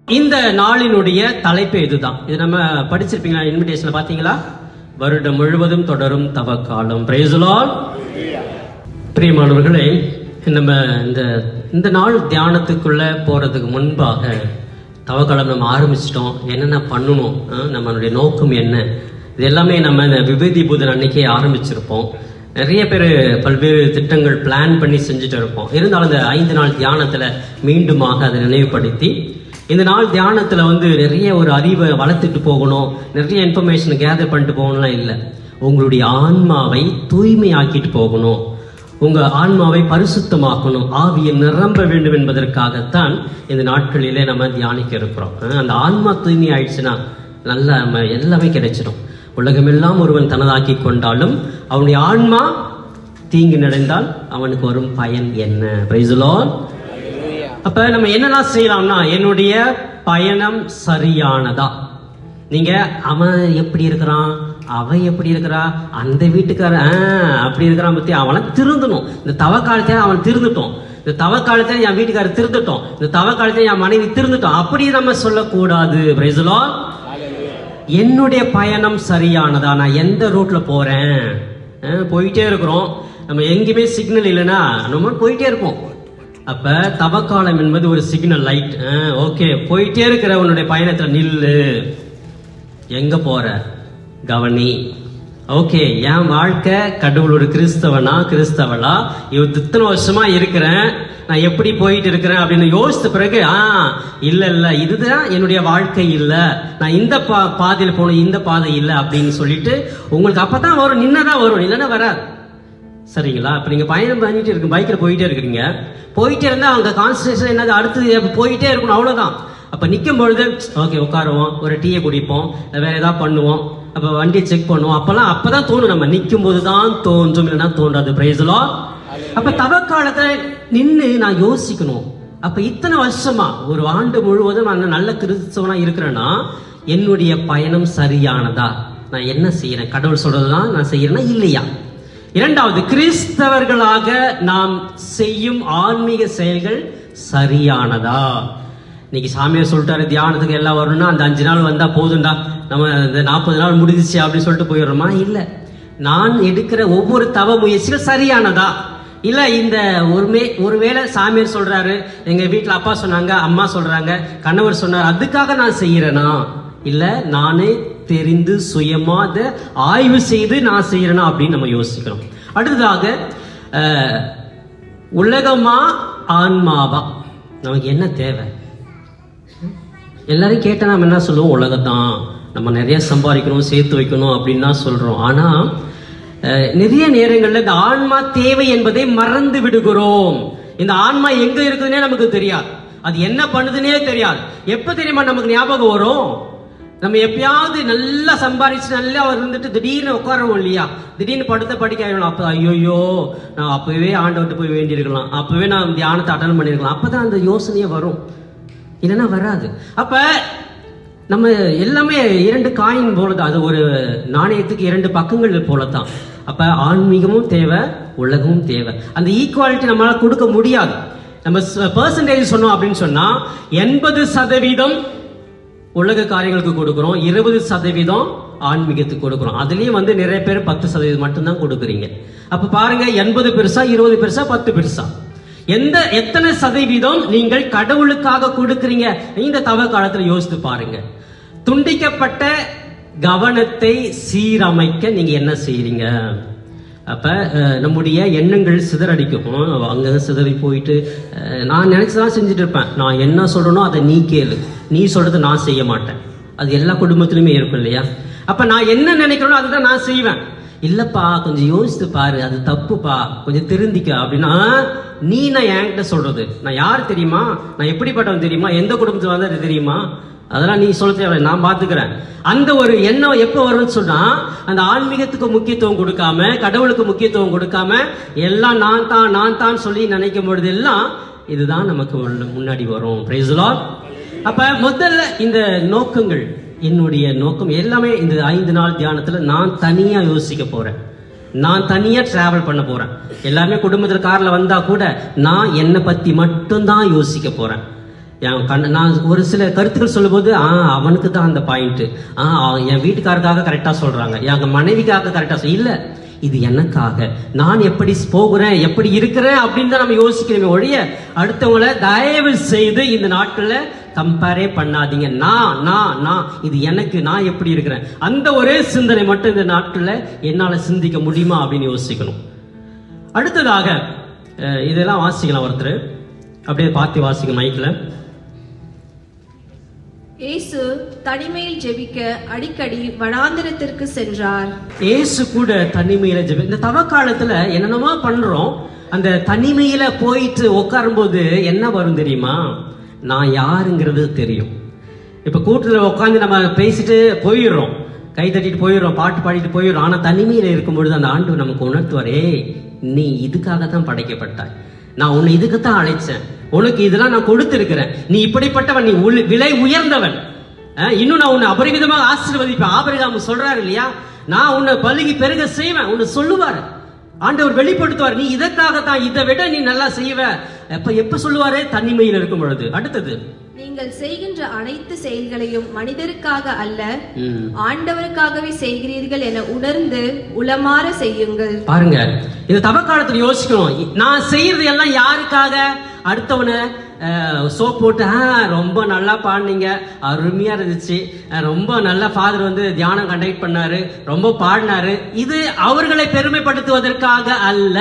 இந்த நாளினுடைய தலைப்பு இதுதான் இது நம்ம படிச்சிருப்பீங்களா இன்விடேஷன்ல பாத்தீங்களா வருடம் முழுவதும் தொடரும் தவக்காலம் பிரேசுலால் பிரியமானவர்களே நம்ம இந்த இந்த நாள் தியானத்துக்குள்ள போறதுக்கு முன்பாக தவக்காலம் நம்ம ஆரம்பிச்சிட்டோம் என்னென்ன பண்ணணும் ஆ, நம்மளுடைய நோக்கம் என்ன இது எல்லாமே நம்ம இந்த விபூதி புதன் அன்னைக்கே ஆரம்பிச்சிருப்போம் நிறைய பேர் பல்வேறு திட்டங்கள் பிளான் பண்ணி செஞ்சுட்டு இருப்போம் இருந்தாலும் இந்த ஐந்து நாள் தியானத்துல மீண்டுமாக அதை நினைவுபடுத்தி இந்த நாள் தியானத்துல வந்து நிறைய ஒரு அறிவை வளர்த்துட்டு போகணும் நிறைய இன்ஃபர்மேஷன் கேதர் பண்ணிட்டு போகணும்லாம் இல்லை உங்களுடைய ஆன்மாவை தூய்மையாக்கிட்டு போகணும் உங்க ஆன்மாவை பரிசுத்தமாக்கணும் ஆவியை நிரம்ப வேண்டும் என்பதற்காகத்தான் இந்த நாட்களிலே நம்ம தியானிக்க இருக்கிறோம் அஹ் அந்த ஆன்மா தூய்மை ஆயிடுச்சுன்னா நல்லா நம்ம எல்லாமே கிடைச்சிடும் உலகமெல்லாம் ஒருவன் தனதாக்கி கொண்டாலும் அவனுடைய ஆன்மா தீங்கு நடந்தால் அவனுக்கு வரும் பயன் என்ன Praise the Lord. அப்ப நம்ம என்னெல்லாம் செய்யலாம்னா என்னுடைய பயணம் சரியானதா நீங்க அவன் எப்படி இருக்கிறான் அவன் எப்படி இருக்கிறா அந்த வீட்டுக்காரன் ஆ, அப்படி இருக்கிறான் பத்தி அவனை திருந்தணும் இந்த தவ காலத்துல அவன் திருந்துட்டோம் இந்த தவ காலத்துல என் வீட்டுக்காரர் திருந்துட்டோம் இந்த தவ காலத்துல என் மனைவி திருந்துட்டோம் அப்படி நம்ம சொல்லக்கூடாது Praise the Lord. என்னுடைய பயணம் சரியானதா நான் எந்த ரூட்ல போறேன் அஹ் போயிட்டே இருக்கிறோம் நம்ம எங்கேயுமே சிக்னல் இல்லைன்னா நம்ம போயிட்டே இருப்போம் அப்ப தவக்காலம் என்பது ஒரு சிக்னல் லைட் ஓகே போயிட்டே இருக்கிற உன்னுடைய பயணத்துல நில்லு எங்க போற கவனி ஓகே என் வாழ்க்கை கடவுள் ஒரு கிறிஸ்தவனா கிறிஸ்தவளா இவத்து இத்தனை வருஷமா இருக்கிறேன் நான் எப்படி போயிட்டு இருக்கிறேன் அப்படின்னு யோசித்த பிறகு ஆ இல்ல இல்ல இதுதான் என்னுடைய வாழ்க்கை இல்ல நான் இந்த பா பாதையில் போகணும் இந்த பாதை இல்ல அப்படின்னு சொல்லிட்டு உங்களுக்கு அப்பதான் வரும் நின்னதான் வரும் இல்லைன்னா வராது சரிங்களா இப்போ நீங்கள் பயணம் பண்ணிட்டு இருக்கு பைக்கில் போயிட்டே இருக்கிறீங்க போயிட்டே இருந்தால் அங்கே கான்சன்ட்ரேஷன் என்னது அடுத்தது எப்ப போயிட்டே இருக்கணும் அவ்வளோதான் அப்போ நிற்கும் பொழுது ஓகே உட்காருவோம் ஒரு டீயை குடிப்போம் வேற ஏதாவது பண்ணுவோம் அப்போ வண்டியை செக் பண்ணுவோம் அப்போல்லாம் அப்போ தான் தோணும் நம்ம நிற்கும் போது தான் தோன்றும் இல்லைன்னா தோன்றாது பிரைஸ்லோ அப்போ தவக்காலத்தில் நின்று நான் யோசிக்கணும் அப்போ இத்தனை வருஷமா ஒரு ஆண்டு முழுவதும் நான் நல்ல கிறிஸ்தவனா இருக்கிறேன்னா என்னுடைய பயணம் சரியானதா நான் என்ன செய்யறேன் கடவுள் சொல்றதுதான் நான் செய்யறேன்னா இல்லையா இரண்டாவது கிறிஸ்தவர்களாக நாம் செய்யும் ஆன்மீக செயல்கள் சரியானதா இன்னைக்கு சாமியார் சொல்லிட்டாரு தியானத்துக்கு எல்லாம் வரணும்னா அந்த அஞ்சு நாள் வந்தா போதும்டா நம்ம இந்த நாற்பது நாள் முடிஞ்சிச்சு அப்படின்னு சொல்லிட்டு போயிடுறோமா இல்ல நான் எடுக்கிற ஒவ்வொரு தவ முயற்சிகள் சரியானதா இல்ல இந்த ஒருமே ஒருவேளை சாமியார் சொல்றாரு எங்க வீட்ல அப்பா சொன்னாங்க அம்மா சொல்றாங்க கணவர் சொன்னார் அதுக்காக நான் செய்யறேனா இல்ல நானே தெரிந்து சுயமா அதை ஆய்வு செய்து நான் செய்யறேனா அப்படின்னு நம்ம யோசிக்கணும் அடுத்ததாக அஹ், உலகமா ஆன்மாவா நமக்கு என்ன தேவை எல்லாரும் கேட்டா நம்ம என்ன சொல்லுவோம் உலகத்தான் நம்ம நிறைய சம்பாதிக்கணும் சேர்த்து வைக்கணும் அப்படின்னு தான் சொல்றோம் ஆனா அஹ், நிறைய நேரங்கள்ல இந்த ஆன்மா தேவை என்பதை மறந்து விடுகிறோம் இந்த ஆன்மா எங்க இருக்குதுன்னே நமக்கு தெரியாது அது என்ன பண்ணுதுன்னே தெரியாது எப்ப தெரியுமா நமக்கு ஞாபகம் வரும் நம்ம எப்பயாவது நல்லா சம்பாதிச்சு நல்லா இருந்துட்டு திடீர்னு உட்காரோம் இல்லையா திடீர்னு படுத்த படிக்க ஆயிடும் அப்ப ஐயோயோ நான் அப்பவே ஆண்டவர்கிட்ட போய் வேண்டியிருக்கலாம் அப்பவே நான் தியானத்தை அட்டன் பண்ணியிருக்கலாம் அப்பதான் அந்த யோசனையே வரும் இல்லைன்னா வராது அப்ப நம்ம எல்லாமே இரண்டு காயின் போலதான் அது ஒரு நாணயத்துக்கு இரண்டு பக்கங்கள் போலத்தான் அப்ப ஆன்மீகமும் தேவை உலகமும் தேவை அந்த ஈக்குவாலிட்டி நம்மளால கொடுக்க முடியாது நம்ம பர்சன்டேஜ் சொன்னோம் அப்படின்னு சொன்னா எண்பது சதவீதம் உலக காரியங்களுக்கு கொடுக்குறோம் இருபது சதவீதம் ஆன்மீகத்துக்கு கொடுக்குறோம் அதுலயும் வந்து நிறைய பேர் பத்து சதவீதம் மட்டும்தான் கொடுக்குறீங்க அப்ப பாருங்க எண்பது பெருசா இருபது பெருசா பத்து பெருசா எந்த எத்தனை சதவீதம் நீங்கள் கடவுளுக்காக கொடுக்குறீங்க இந்த தவ காலத்துல யோசித்து பாருங்க துண்டிக்கப்பட்ட கவனத்தை சீரமைக்க நீங்க என்ன செய்றீங்க அப்ப அஹ், நம்முடைய எண்ணங்கள் சிதறடிக்கும் அஹ், அங்க சிதறி போயிட்டு அஹ், நான் நினைச்சுதான் செஞ்சுட்டு இருப்பேன் நான் என்ன சொல்றேனோ அதை நீ கேளு நீ சொல்றது நான் செய்ய மாட்டேன் அது எல்லா குடும்பத்திலுமே இருக்கும் இல்லையா அப்ப நான் என்ன நினைக்கிறேனோ அதுதான் நான் செய்வேன் இல்லப்பா கொஞ்சம் யோசித்து பாரு அது தப்புப்பா கொஞ்சம் திருந்திக்க அப்படின்னா நீ நான் என்கிட்ட சொல்றது நான் யார் தெரியுமா நான் எப்படிப்பட்டவன் தெரியுமா எந்த குடும்பத்துல வந்தது தெரியுமா அதெல்லாம் நீ சொல்ல தேவை நான் பாத்துக்கிறேன் அந்த ஒரு எண்ணம் எப்போ வரும்னு சொன்னா அந்த ஆன்மீகத்துக்கு முக்கியத்துவம் கொடுக்காம கடவுளுக்கு முக்கியத்துவம் கொடுக்காம எல்லாம் நான் தான் நான் தான் சொல்லி நினைக்கும் பொழுது எல்லாம் இதுதான் நமக்கு உள்ள- முன்னாடி வரும் Praise the Lord. அப்ப முதல்ல இந்த நோக்கங்கள் என்னுடைய நோக்கம் எல்லாமே இந்த ஐந்து நாள் தியானத்துல நான் தனியா யோசிக்க போறேன் நான் தனியா டிராவல் பண்ண போறேன் எல்லாமே குடும்பத்துல கார்ல வந்தா கூட நான் என்னை பத்தி மட்டும்தான் யோசிக்க போறேன் என் கண் நான் ஒரு சில கருத்துக்கள் சொல்லும்போது ஆ அவனுக்கு தான் அந்த பாயிண்ட் ஆ அவன் என் வீட்டுக்காரருக்காக கரெக்டாக சொல்றாங்க என் மனைவிக்காக கரெக்டாக சொல் இல்லை இது எனக்காக நான் எப்படி போகிறேன் எப்படி இருக்கிறேன் அப்படின்னு தான் நம்ம யோசிக்கிறோமே ஒழிய அடுத்தவங்கள தயவு செய்து இந்த நாட்கள்ல கம்பேரே பண்ணாதீங்க நான் நான் நான் இது எனக்கு நான் எப்படி இருக்கிறேன் அந்த ஒரே சிந்தனை மட்டும் இந்த நாட்கள்ல என்னால சிந்திக்க முடியுமா அப்படின்னு யோசிக்கணும் அடுத்ததாக அஹ், இதெல்லாம் வாசிக்கலாம் ஒருத்தர் அப்படியே பார்த்து வாசிக்க மைக்கில் இயேசு தனிமையில் ஜெபிக்க அடிக்கடி வனாந்திரத்திற்கு சென்றார் ஏசு கூட தனிமையில ஜெபி இந்த தவ காலத்துல என்னென்னமோ பண்றோம் அந்த தனிமையில போயிட்டு உட்காரும்போது என்ன வரும் தெரியுமா நான் யாருங்கிறது தெரியும் இப்ப கூட்டத்துல உட்காந்து நம்ம பேசிட்டு போயிடுறோம் கை தட்டிட்டு போயிடுறோம் பாட்டு பாடிட்டு போயிடுறோம் ஆனா தனிமையில இருக்கும்பொழுது அந்த ஆண்டு நமக்கு உணர்த்துவார் ஏய் நீ இதுக்காக தான் படைக்கப்பட்டாய் நான் உன்னை இதுக்கு தான் அழைச்சேன் உனக்கு இதெல்லாம் நான் கொடுத்திருக்கிறேன் நீ இப்படிப்பட்டவன் நீ உள்- விலை உயர்ந்தவன் அஹ், இன்னும் நான் உன்னை அபரிமிதமாக ஆசீர்வதிப்பேன் ஆபரகாம் சொல்றாரு இல்லையா நான் உன்னை பலுகி பெருக செய்வேன் உன்னை சொல்லுவாரு ஆண்டவர் வெளிப்படுத்துவார் நீ இதற்காகத்தான் இதை விட நீ நல்லா செய்வ எப்ப எப்ப சொல்லுவாரு தனிமையில் இருக்கும் பொழுது அடுத்தது நீங்கள் செய்கின்ற அனைத்து செயல்களையும் மனிதருக்காக அல்ல ம். ஆண்டவருக்காகவே செய்கிறீர்கள் என உணர்ந்து உளமாற செய்யுங்கள் பாருங்க இந்த தவ காலத்துல யோசிக்கணும் இ- நான் செய்யறது எல்லாம் யாருக்காக அடுத்தவனை சோப் போட்டு ஆ ரொம்ப நல்லா பாடினீங்க அருமையா இருந்துச்சு அஹ், ரொம்ப நல்லா ஃபாதர் வந்து தியானம் கண்டக்ட் பண்ணாரு ரொம்ப பாடினாரு இது அவர்களை பெருமைப்படுத்துவதற்காக அல்ல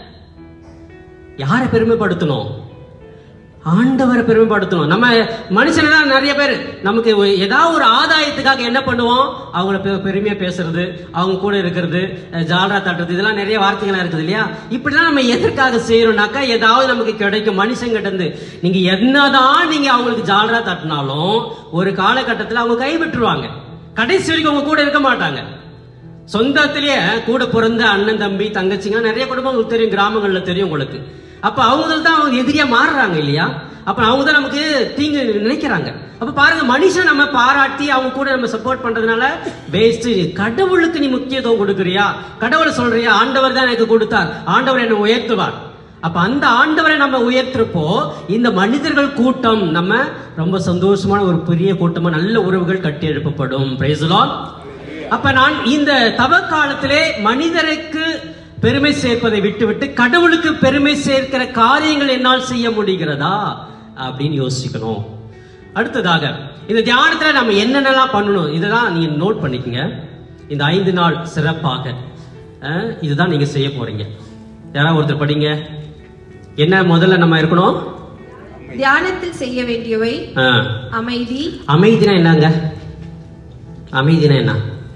யாரை பெருமைப்படுத்தணும் ஆண்டவரை பெருமைப்படுத்தணும் நம்ம மனுஷனை தான் நிறைய பேர் நமக்கு ஒ- ஏதாவது ஒரு ஆதாயத்துக்காக என்ன பண்ணுவோம் அவங்கள பெ- பெருமையா பேசுறது அவங்க கூட இருக்கிறது அஹ், ஜால்ரா தட்டுறது இதெல்லாம் நிறைய வார்த்தைகள்லாம் இருக்குது இல்லையா இப்படிலாம் நம்ம எதற்காக செய்யறோம்னாக்கா ஏதாவது நமக்கு கிடைக்கும் மனுஷங்கிட்ட இருந்து நீங்க என்னதான் நீங்க அவங்களுக்கு ஜால்ரா தட்டினாலும் ஒரு காலகட்டத்தில் அவங்க கைவிட்டுருவாங்க கடைசி வரைக்கும் அவங்க கூட இருக்க மாட்டாங்க சொந்தத்திலேயே கூட பிறந்த அண்ணன் தம்பி தங்கச்சிங்க நிறைய குடும்பம் உங்களுக்கு தெரியும் கிராமங்கள்ல தெரியும் உங்களுக்கு அப்ப அவங்க தான் அவங்க எதிரியா மாறுறாங்க இல்லையா அப்ப அவங்க தான் நமக்கு தீங்கு நினைக்கிறாங்க அப்ப பாருங்க மனுஷன் நம்ம பாராட்டி அவங்க கூட நம்ம சப்போர்ட் பண்றதுனால வேஸ்ட் கடவுளுக்கு நீ முக்கியத்துவம் கொடுக்குறியா கடவுளை சொல்றியா ஆண்டவர் தான் எனக்கு கொடுத்தார் ஆண்டவர் என்னை உயர்த்துவார் அப்ப அந்த ஆண்டவரை நம்ம உயர்த்துறப்போ இந்த மனிதர்கள் கூட்டம் நம்ம ரொம்ப சந்தோஷமான ஒரு பெரிய கூட்டமா நல்ல உறவுகள் கட்டி எழுப்பப்படும் Praise the Lord. அப்ப நான் இந்த தவ காலத்திலே மனிதருக்கு பெருமை சேர்ப்பதை விட்டுவிட்டு கடவுளுக்கு பெருமை சேர்க்கிற காரியங்கள் என்னால் செய்ய முடிகிறதா அப்படின்னு யோசிக்கணும் அடுத்ததாக இந்த தியானத்துல நம்ம என்னென்னலாம் பண்ணணும் இதெல்லாம் நீங்க நோட் பண்ணிக்கங்க இந்த ஐந்து நாள் சிறப்பாக அஹ், இதுதான் நீங்க செய்ய போறீங்க யாராவது ஒருத்தர் படிங்க என்ன முதல்ல நம்ம இருக்கணும் தியானத்தில் செய்ய வேண்டியவை அஹ், அமைதி அமைதினா என்னங்க அமைதினா என்ன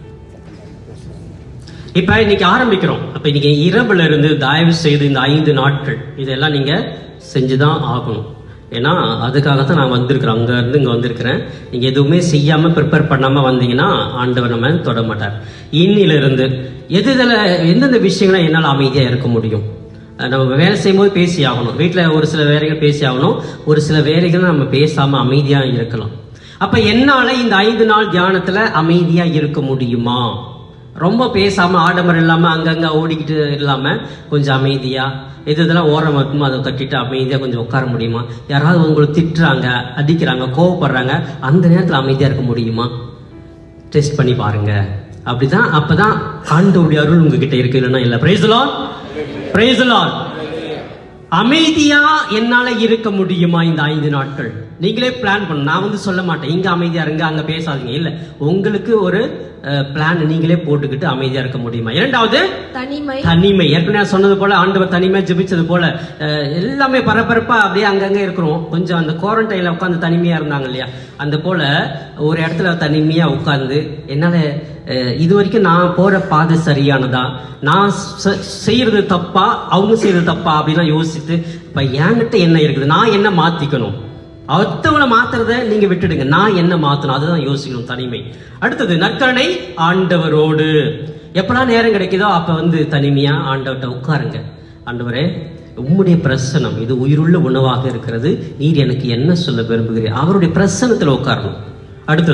இப்ப இன்னைக்கு ஆரம்பிக்கிறோம் அப்ப இன்னைக்கு இரவுல இருந்து தயவு செய்து இந்த ஐந்து நாட்கள் இதெல்லாம் நீங்க செஞ்சுதான் ஆகணும் ஏன்னா அதுக்காக தான் நான் வந்திருக்கிறேன் அங்க இருந்து இங்க வந்திருக்கிறேன் நீங்க எதுவுமே செய்யாம ப்ரிப்பேர் பண்ணாம வந்தீங்கன்னா ஆண்டவர் நம்ம தொட மாட்டார் இன்னில இருந்து எது இதுல எந்தெந்த விஷயங்களை என்னால் அமைதியா இருக்க முடியும் அஹ் நம்ம வேலை செய்யும்போது பேசி ஆகணும் வீட்டில் ஒரு சில வேலைகள் பேசி ஆகணும் ஒரு சில வேலைகள் நம்ம பேசாம அமைதியா இருக்கலாம் அப்ப என்னால இந்த ஐந்து நாள் தியானத்துல அமைதியா இருக்க முடியுமா ரொம்ப பேசாம ஆடம்பரம் இல்லாம அங்கங்க ஓடிக்கிட்டு இல்லாம கொஞ்சம் அமைதியா எது இதெல்லாம் ஓரம் வைக்குமோ அதை கட்டிட்டு அமைதியா கொஞ்சம் உட்கார முடியுமா யாராவது உங்களை திட்டுறாங்க அடிக்கிறாங்க கோவப்படுறாங்க அந்த நேரத்துல அமைதியா இருக்க முடியுமா டெஸ்ட் பண்ணி பாருங்க அப்படிதான் அப்பதான் ஆண்டவுடைய அருள் உங்ககிட்ட இருக்கு இல்லைன்னா இல்ல பிரைஸ் லார்ட் பிரைஸ் லார்ட் அமைதியா என்னால இருக்க முடியுமா இந்த ஐந்து நாட்கள் நீங்களே பிளான் பண்ண நான் வந்து சொல்ல மாட்டேன் இங்க அமைதியா இருங்க அங்க பேசாதீங்க இல்ல உங்களுக்கு ஒரு பிளான் நீங்களே போட்டுக்கிட்டு அமைதியா இருக்க முடியுமா இரண்டாவது தனிமை தனிமை ஏற்கனவே நான் சொன்னது போல ஆண்டவர் தனிமை ஜெபிச்சது போல அஹ், எல்லாமே பரபரப்பா அப்படியே அங்கங்க இருக்கிறோம் கொஞ்சம் அந்த குவாரண்டைன்ல உட்காந்து தனிமையா இருந்தாங்க இல்லையா அந்த போல ஒரு இடத்துல தனிமையா உட்கார்ந்து என்னால அஹ், இது வரைக்கும் நான் போற பாதை சரியானதா நான் செ- செய்யறது தப்பா அவங்க செய்யறது தப்பா அப்படிலாம் யோசித்து இப்ப என்கிட்ட என்ன இருக்குது நான் என்ன மாத்திக்கணும் அடுத்தவங்களை மாத்துறத நீங்க விட்டுடுங்க நான் என்ன மாத்தணும் அதுதான் யோசிக்கணும் தனிமை அடுத்தது நற்கரணை ஆண்டவரோடு எப்பெல்லாம் நேரம் கிடைக்குதோ அப்ப வந்து தனிமையா ஆண்டவர்கிட்ட உட்காருங்க ஆண்டவரே உம்முடைய பிரசனம் இது உயிருள்ள உணவாக இருக்கிறது நீர் எனக்கு என்ன சொல்ல விரும்புகிறீர் அவருடைய பிரசனத்துல உட்காரணும் அடுத்தது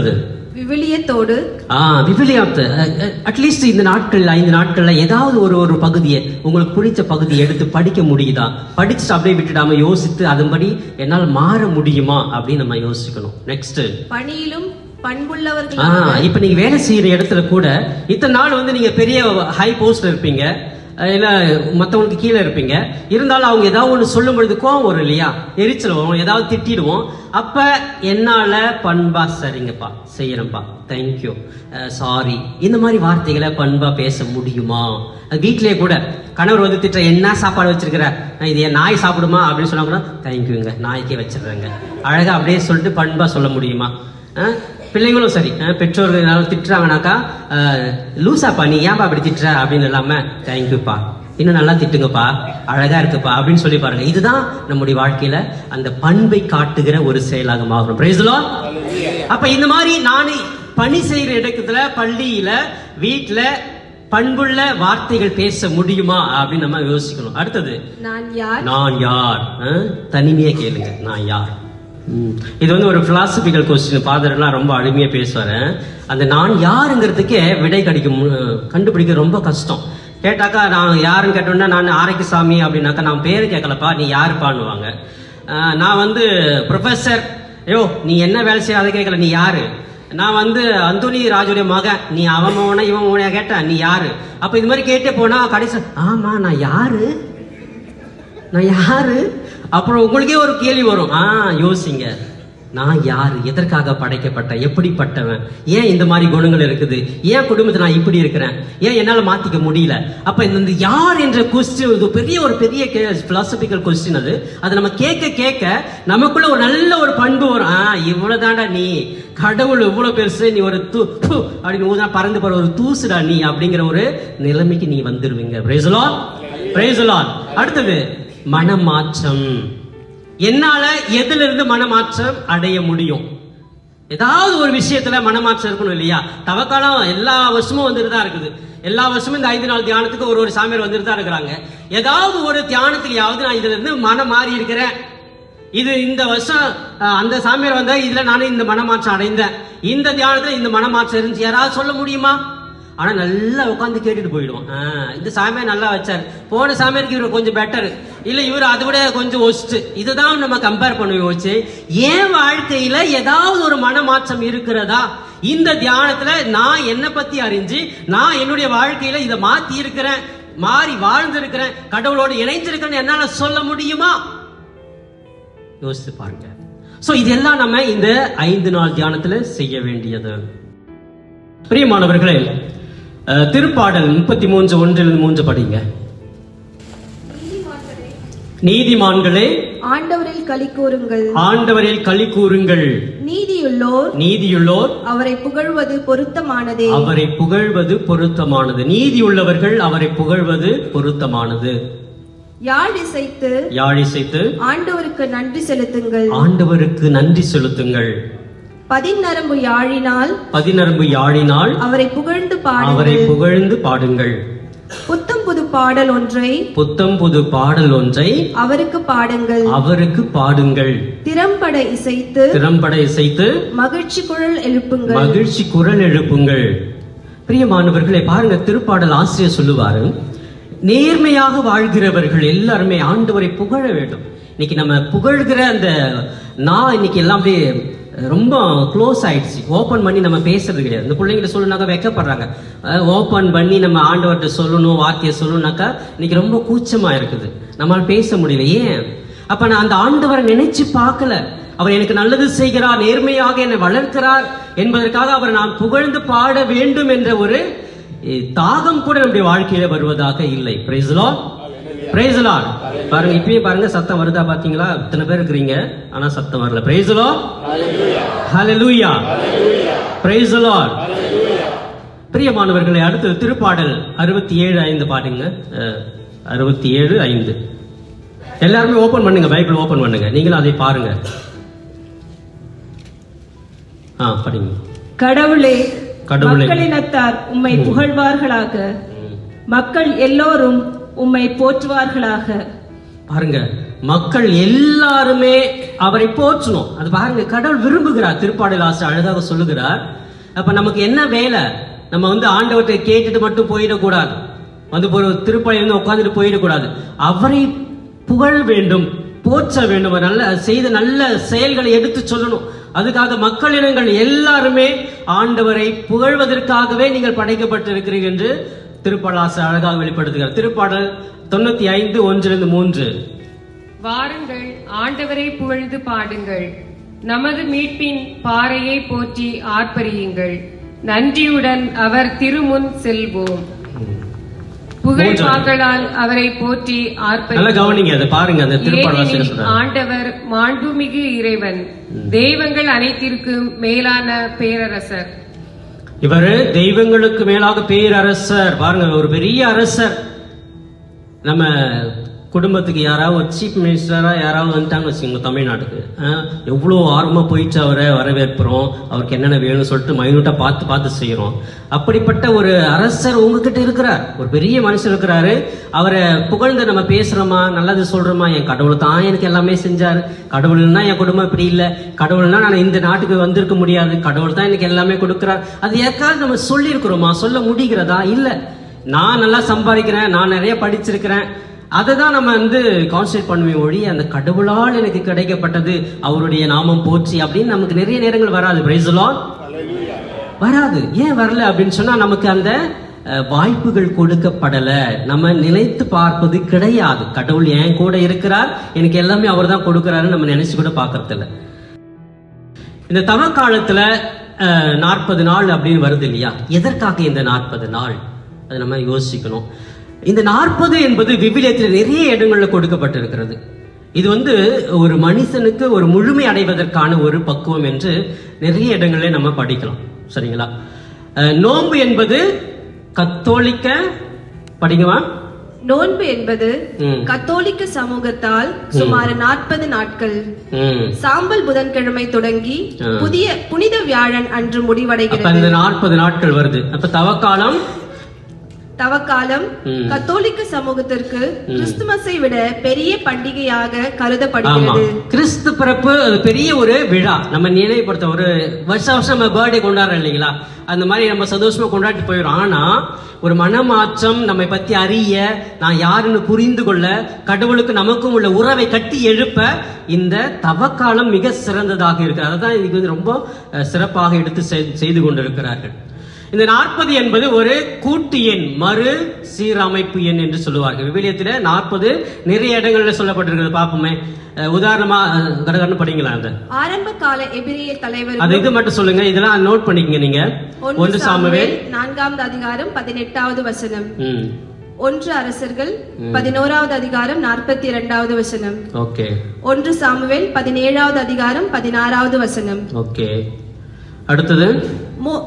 விவிலியத்தோடு ஆ விவிலியத்தை அட்லீஸ்ட் இந்த நாட்கள்ல ஐந்து நாட்கள்ல ஏதாவது ஒரு ஒரு பகுதியை உங்களுக்கு பிடிச்ச பகுதியை எடுத்து படிக்க முடியுதா படிச்சுட்டு அப்படியே விட்டுடாம யோசித்து அதன்படி என்னால் மாற முடியுமா அப்படின்னு நம்ம யோசிக்கணும் நெக்ஸ்ட் பணியிலும் ஆ பண்புள்ளவர்கள் இப்ப நீங்க வேலை செய்யற இடத்துல கூட இத்தனை நாள் வந்து நீங்க பெரிய ஹை போஸ்ட்ல இருப்பீங்க அஹ் இல்ல மத்தவங்களுக்கு கீழே இருப்பீங்க இருந்தாலும் அவங்க ஏதாவது ஒண்ணு சொல்லும் பொழுது கோவம் வரும் இல்லையா எரிச்சல் வரும் ஏதாவது திட்டிடுவோம் அப்ப என்னால பண்பா சரிங்கப்பா செய்யறேன்ப்பா தேங்க்யூ சாரி இந்த மாதிரி வார்த்தைகளை பண்பா பேச முடியுமா அது வீட்லயே கூட கணவர் வந்து திட்ட என்ன சாப்பாடு வச்சிருக்கிற நான் இது என் நாய் சாப்பிடுமா அப்படின்னு சொன்னா கூட தேங்க்யூங்க நாய்க்கே வச்சிடுறேங்க அழகா அப்படியே சொல்லிட்டு பண்பா சொல்ல முடியுமா அஹ் பிள்ளைங்களும் சரி அஹ் பெற்றோர்கள் ஏதாவது திட்டுறாங்கனாக்கா அஹ், லூசாப்பா நீ ஏன்பா அப்படி திட்டுற அப்படின்னு இல்லாம தேங்க்யூப்பா இன்னும் நல்லா திட்டுங்கப்பா அழகா இருக்குப்பா அப்படின்னு சொல்லி பாருங்க இதுதான் நம்முடைய வாழ்க்கையில அந்த பண்பை காட்டுகிற ஒரு செயலாக மாறும் Praise the Lord. அப்ப இந்த மாதிரி நானே பணி செய்யற இடத்துல பள்ளியில வீட்டுல பண்புள்ள வார்த்தைகள் பேச முடியுமா அப்படின்னு நம்ம யோசிக்கணும் அடுத்தது நான் யார் நான் யார் அஹ்? தனிமையா கேளுங்க நான் யார் ம். இது வந்து ஒரு பிலாசபிக்கல் கொஸ்டின் ஃபாதர் எல்லாம் ரொம்ப அருமையா பேசுவாரு அந்த நான் யாருங்கிறதுக்கே விடை கிடைக்க மு- கண்டுபிடிக்க ரொம்ப கஷ்டம் கேட்டாக்கா நான் யாருன்னு கேட்டோம்னா நான் ஆரோக்கியசாமி அப்படின்னாக்கா நான் பேரு கேட்கலப்பா நீ யாருப்பான்னுவாங்க அஹ், நான் வந்து ப்ரொஃபஸர் ஐயோ நீ என்ன வேலை செய்ய அதை கேட்கல நீ யாரு நான் வந்து அந்தோனி ராஜுடைய மகன் நீ அவன் மகனா இவன் மகனா கேட்ட நீ யாரு அப்ப இது மாதிரி கேட்டே போனா கடைசி ஆமா நான் யாரு நான் யாரு அப்புறம் உங்களுக்கே ஒரு கேள்வி வரும் ஆ யோசிங்க நான் யாரு எதற்காக படைக்கப்பட்டேன் எப்படிப்பட்டவன் ஏன் இந்த மாதிரி குணங்கள் இருக்குது ஏன் குடும்பத்தை நான் இப்படி இருக்கிறேன் ஏன் என்னால மாத்திக்க முடியல அப்ப இந்த இந்த யார் என்ற கொஸ்டின் இது பெரிய ஒரு பெரிய பிலாசபிக்கல் கொஸ்டின் அது அதை நம்ம கேட்க கேட்க நமக்குள்ள ஒரு நல்ல ஒரு பண்பு வரும் ஆ இவ்வளவுதான்டா நீ கடவுள் இவ்வளவு பெருசு நீ ஒரு தூ தூ அப்படின்னு ஊதுனா பறந்து போற ஒரு தூசுடா நீ அப்படிங்கிற ஒரு நிலைமைக்கு நீ வந்துருவீங்க பிரேசலா பிரேசலா அடுத்தது மனமாற்றம் என்னால எதுல இருந்து மனமாற்றம் அடைய முடியும் ஏதாவது ஒரு விஷயத்துல மனமாற்றம் இருக்கணும் இல்லையா தவக்காலம் எல்லா வருஷமும் வந்துட்டு தான் இருக்குது எல்லா வருஷமும் இந்த ஐந்து நாள் தியானத்துக்கு ஒரு ஒரு சாமியார் வந்துட்டு தான் இருக்கிறாங்க ஏதாவது ஒரு தியானத்துலயாவது நான் இதுல இருந்து மனம் மாறி இருக்கிறேன் இது இந்த வருஷம் அஹ், அந்த சாமியார் வந்தா இதுல நானும் இந்த மனமாற்றம் அடைந்தேன் இந்த தியானத்துல இந்த மனமாற்றம் இருந்துச்சு யாராவது சொல்ல முடியுமா ஆனா நல்லா உட்காந்து கேட்டுட்டு போயிடுவோம் ஆ, இந்த சாமியார் நல்லா வச்சாரு போன சாமியாருக்கு இவர் கொஞ்சம் பெட்டர் இல்ல இவர் அதை விட கொஞ்சம் ஒஸ்ட் இதுதான் நம்ம கம்பேர் பண்ணுவோம் வச்சு என் வாழ்க்கையில ஏதாவது ஒரு மனமாற்றம் இருக்கிறதா இந்த தியானத்துல நான் என்னை பத்தி அறிஞ்சு நான் என்னுடைய வாழ்க்கையில இதை மாத்தி இருக்கிறேன் மாறி வாழ்ந்திருக்கிறேன் கடவுளோடு இணைஞ்சிருக்கிறேன்னு என்னால சொல்ல முடியுமா யோசித்து பாருங்க சோ இதெல்லாம் நம்ம இந்த ஐந்து நாள் தியானத்துல செய்ய வேண்டியது பிரியமானவர்களே அஹ், திருப்பாடல் முப்பத்தி மூன்று ஒன்றிலிருந்து மூன்று படிங்க நீதிமான்களே ஆண்டவரில் களி கூறுங்கள் ஆண்டவரில் களி கூறுங்கள் நீதியுள்ளோர் நீதியுள்ளோர் அவரை புகழ்வது பொருத்தமானதே அவரை புகழ்வது பொருத்தமானது நீதியுள்ளவர்கள் அவரை புகழ்வது பொருத்தமானது யாழ் இசைத்து யாழிசைத்து ஆண்டவருக்கு நன்றி செலுத்துங்கள் ஆண்டவருக்கு நன்றி செலுத்துங்கள் பதிநரம்பு யாழினால் பதினரம்பு யாழினால் அவரை புகழ்ந்து அவரை பாடுங்கள் புகழ்ந்து பாடுங்கள் புத்தம் புது பாடல் ஒன்றை புத்தம் புது பாடல் ஒன்றை அவருக்கு பாடுங்கள் அவருக்கு பாடுங்கள் திறம்பட இசைத்து திறம்பட இசைத்து மகிழ்ச்சி குழல் எழுப்புங்கள் மகிழ்ச்சி குரல் எழுப்புங்கள் பிரியமானவர்களே பாருங்க திருப்பாடல் ஆசிரியர் சொல்லுவாரு நேர்மையாக வாழ்கிறவர்கள் எல்லாருமே ஆண்டவரை புகழ வேண்டும் இன்னைக்கு நம்ம புகழ்கிற அந்த நான் இன்னைக்கு எல்லாம் அப்படியே ரொம்ப க்ளோஸ் ஆயிடுச்சு ஓபன் பண்ணி நம்ம பேசுறது கிடையாது இந்த பிள்ளைங்கிட்ட சொல்லணுனாக்கா வெக்கப்படுறாங்க ஓபன் பண்ணி நம்ம ஆண்டவர்கிட்ட சொல்லணும் வார்த்தையை சொல்லணும்னாக்கா இன்னைக்கு ரொம்ப கூச்சமா இருக்குது நம்மளால பேச முடியல ஏன் அப்ப நான் அந்த ஆண்டவரை நினைச்சு பார்க்கல அவர் எனக்கு நல்லது செய்கிறார் நேர்மையாக என்னை வளர்க்கிறார் என்பதற்காக அவர் நான் புகழ்ந்து பாட வேண்டும் என்ற ஒரு eh, தாகம் கூட நம்முடைய வாழ்க்கையில வருவதாக இல்லை பிரைஸ்லா பிரைஸ்லா பாருங்க இப்பயே பாருங்க சத்தம் வருதா பாத்தீங்களா இத்தனை பேர் இருக்கிறீங்க ஆனா சத்தம் வரல பிரைஸ்லா ஹalleluya பிரைஸ் லார்ட் பிரியமானவர்களே அடுத்து திருப்பாடல் அறுபத்தி ஏழு ஐந்து பாடுங்க அறுபத்தி ஏழு ஐந்து எல்லாருமே ஓபன் பண்ணுங்க பைபிள் ஓபன் பண்ணுங்க நீங்களும் அதை பாருங்க ஆ படிங்க கடவுளே கடவுளே. மக்களினத்தார் உம்மை புகழ்வார்களாக மக்கள் எல்லோரும் உம்மை போற்றுவார்களாக பாருங்க மக்கள் எல்லாருமே அவரை போற்றணும் அது பாருங்க கடவுள் விரும்புகிறார் திருப்பாடல் ஆசிரியர் அழகாக சொல்லுகிறார் அப்ப நமக்கு என்ன வேலை நம்ம வந்து ஆண்டவர்கிட்ட கேட்டுட்டு மட்டும் போயிடக்கூடாது வந்து ஒரு திருப்பலி வந்து உட்காந்துட்டு போயிடக்கூடாது அவரை புகழ வேண்டும் போற்ற வேண்டும் அவர் நல்ல செய்த நல்ல செயல்களை எடுத்து சொல்லணும் அதுக்காக மக்கள் இனங்கள் எல்லாருமே ஆண்டவரை புகழ்வதற்காகவே நீங்கள் படைக்கப்பட்டிருக்கிறீர்கள் என்று திருப்பாடலாசர் அழகாக வெளிப்படுத்துகிறார் திருப்பாடல் தொண்ணூத்தி ஐந்து ஒன்றிலிருந்து மூன்று வாருங்கள் ஆண்டவரை புகழ்ந்து பாடுங்கள் நமது மீட்பின் பாறையை போற்றி ஆர்ப்பரியுங்கள் நன்றியுடன் அவர் திருமுன் செல்வோம் புகழ் பாக்களால் அவரை போற்றி ஆர்ப்பரி நல்லா கவனிங்க அதை பாருங்க அந்த திருப்பாடலாசிரியர் ஏனெனில் சொல்றாரு ஆண்டவர் மாண்புமிகு இறைவன் தெய்வங்கள் அனைத்திற்கும் மேலான பேரரசர் இவர் தெய்வங்களுக்கு மேலாக பேரரசர் பாருங்க ஒரு பெரிய அரசர் நம்ம குடும்பத்துக்கு யாராவது ஒரு சீஃப் மினிஸ்டரா யாராவது வந்துட்டாங்க வச்சுக்கோங்க தமிழ்நாட்டுக்கு ஆஹ், எவ்வளோ ஆர்வமா போயிட்டு அவரை வரவேற்கிறோம் அவருக்கு என்னென்ன வேணும்னு சொல்லிட்டு மைனூட்டா பார்த்து பார்த்து செய்யறோம் அப்படிப்பட்ட ஒரு அரசர் உங்ககிட்ட இருக்கிறார் ஒரு பெரிய மனுஷர் இருக்கிறாரு அவரை புகழ்ந்து நம்ம பேசுறோமா நல்லது சொல்றோமா என் கடவுள் தான் எனக்கு எல்லாமே செஞ்சாரு கடவுள்னா என் குடும்பம் இப்படி இல்லை கடவுள்னா நான் இந்த நாட்டுக்கு வந்திருக்க முடியாது கடவுள் தான் எனக்கு எல்லாமே கொடுக்கிறார் அது ஏற்காவது நம்ம சொல்லியிருக்கிறோமா சொல்ல முடிகிறதா இல்லை நான் நல்லா சம்பாதிக்கிறேன் நான் நிறைய படிச்சிருக்கிறேன் அதை தான் நம்ம வந்து கான்சென்ட்ரேட் பண்ணுவேன் ஒழிய அந்த கடவுளால் எனக்கு கிடைக்கப்பட்டது அவருடைய நாமம் போற்றி அப்படின்னு நமக்கு நிறைய நேரங்கள் வராது பிரைசலான் வராது ஏன் வரல அப்படின்னு சொன்னா நமக்கு அந்த அஹ், வாய்ப்புகள் கொடுக்கப்படல நம்ம நினைத்து பார்ப்பது கிடையாது கடவுள் என் கூட இருக்கிறார் எனக்கு எல்லாமே அவர் தான் கொடுக்கிறாருன்னு நம்ம நினைச்சு கூட பார்க்கறது இல்ல இந்த தவ காலத்துல நாற்பது நாள் அப்படின்னு வருது இல்லையா எதற்காக இந்த நாற்பது நாள் அதை நம்ம யோசிக்கணும் இந்த நாற்பது என்பது விவிலியத்தில் நிறைய இடங்கள்ல கொடுக்கப்பட்டிருக்கிறது இது வந்து ஒரு மனுஷனுக்கு ஒரு முழுமை அடைவதற்கான ஒரு பக்குவம் என்று நிறைய இடங்களிலே நம்ம படிக்கலாம் சரிங்களா அஹ், நோன்பு என்பது கத்தோலிக்க படிங்கவா நோன்பு என்பது ம். கத்தோலிக்க சமூகத்தால் சுமார் நாற்பது நாட்கள் ம் சாம்பல் புதன்கிழமை தொடங்கி ஆ. புதிய புனித வியாழன் அன்று அப்ப முடிவடைகிறது இந்த நாற்பது நாட்கள் வருது அப்ப தவக்காலம் தவக்காலம் ம். கத்தோலிக்க சமூகத்திற்கு கிறிஸ்துமஸை விட பெரிய பண்டிகையாக ஆமா கருதப்படுகிறது கிறிஸ்து பிறப்பு அது பெரிய ஒரு விழா நம்ம நினைவுபடுத்த ஒரு வருஷம் வருஷம் நம்ம பர்த்டே கொண்டாடுறோம் இல்லைங்களா அந்த மாதிரி நம்ம சந்தோஷமா கொண்டாடி போயிடும் ஆனா ஒரு மனமாற்றம் நம்மை பத்தி அறிய நான் யாருன்னு புரிந்து கொள்ள கடவுளுக்கு நமக்கும் உள்ள உறவை கட்டி எழுப்ப இந்த தவக்காலம் மிக சிறந்ததாக இருக்கு அதுதான் இதுக்கு வந்து ரொம்ப அஹ், சிறப்பாக எடுத்து செய்- செய்து கொண்டிருக்கிறார்கள் இந்த நாற்பது என்பது ஒரு கூட்டு எண் மறு சீரமைப்பு எண் என்று சொல்லுவார்கள் விவிலியத்தில் நாற்பது நிறைய இடங்கள்ல சொல்லப்பட்டிருக்கிறது பார்ப்போமே அஹ் உதாரணமா அஹ் கடகடன்னு படிங்களா அந்த ஆரம்ப கால எபிரேய தலைவர் அது இது மட்டும் சொல்லுங்க இதெல்லாம் நோட் பண்ணிக்கங்க நீங்க ஒன்று சாமுவேல் நான்காவது அதிகாரம் பதினெட்டாவது வசனம் ம் ஒன்று அரசர்கள் பதினோராவது அதிகாரம் நாற்பத்தி இரண்டாவது வசனம் ஓகே ஒன்று சாமுவேல் பதினேழாவது அதிகாரம் பதினாறாவது வசனம் ஓகே அடுத்தது மோ-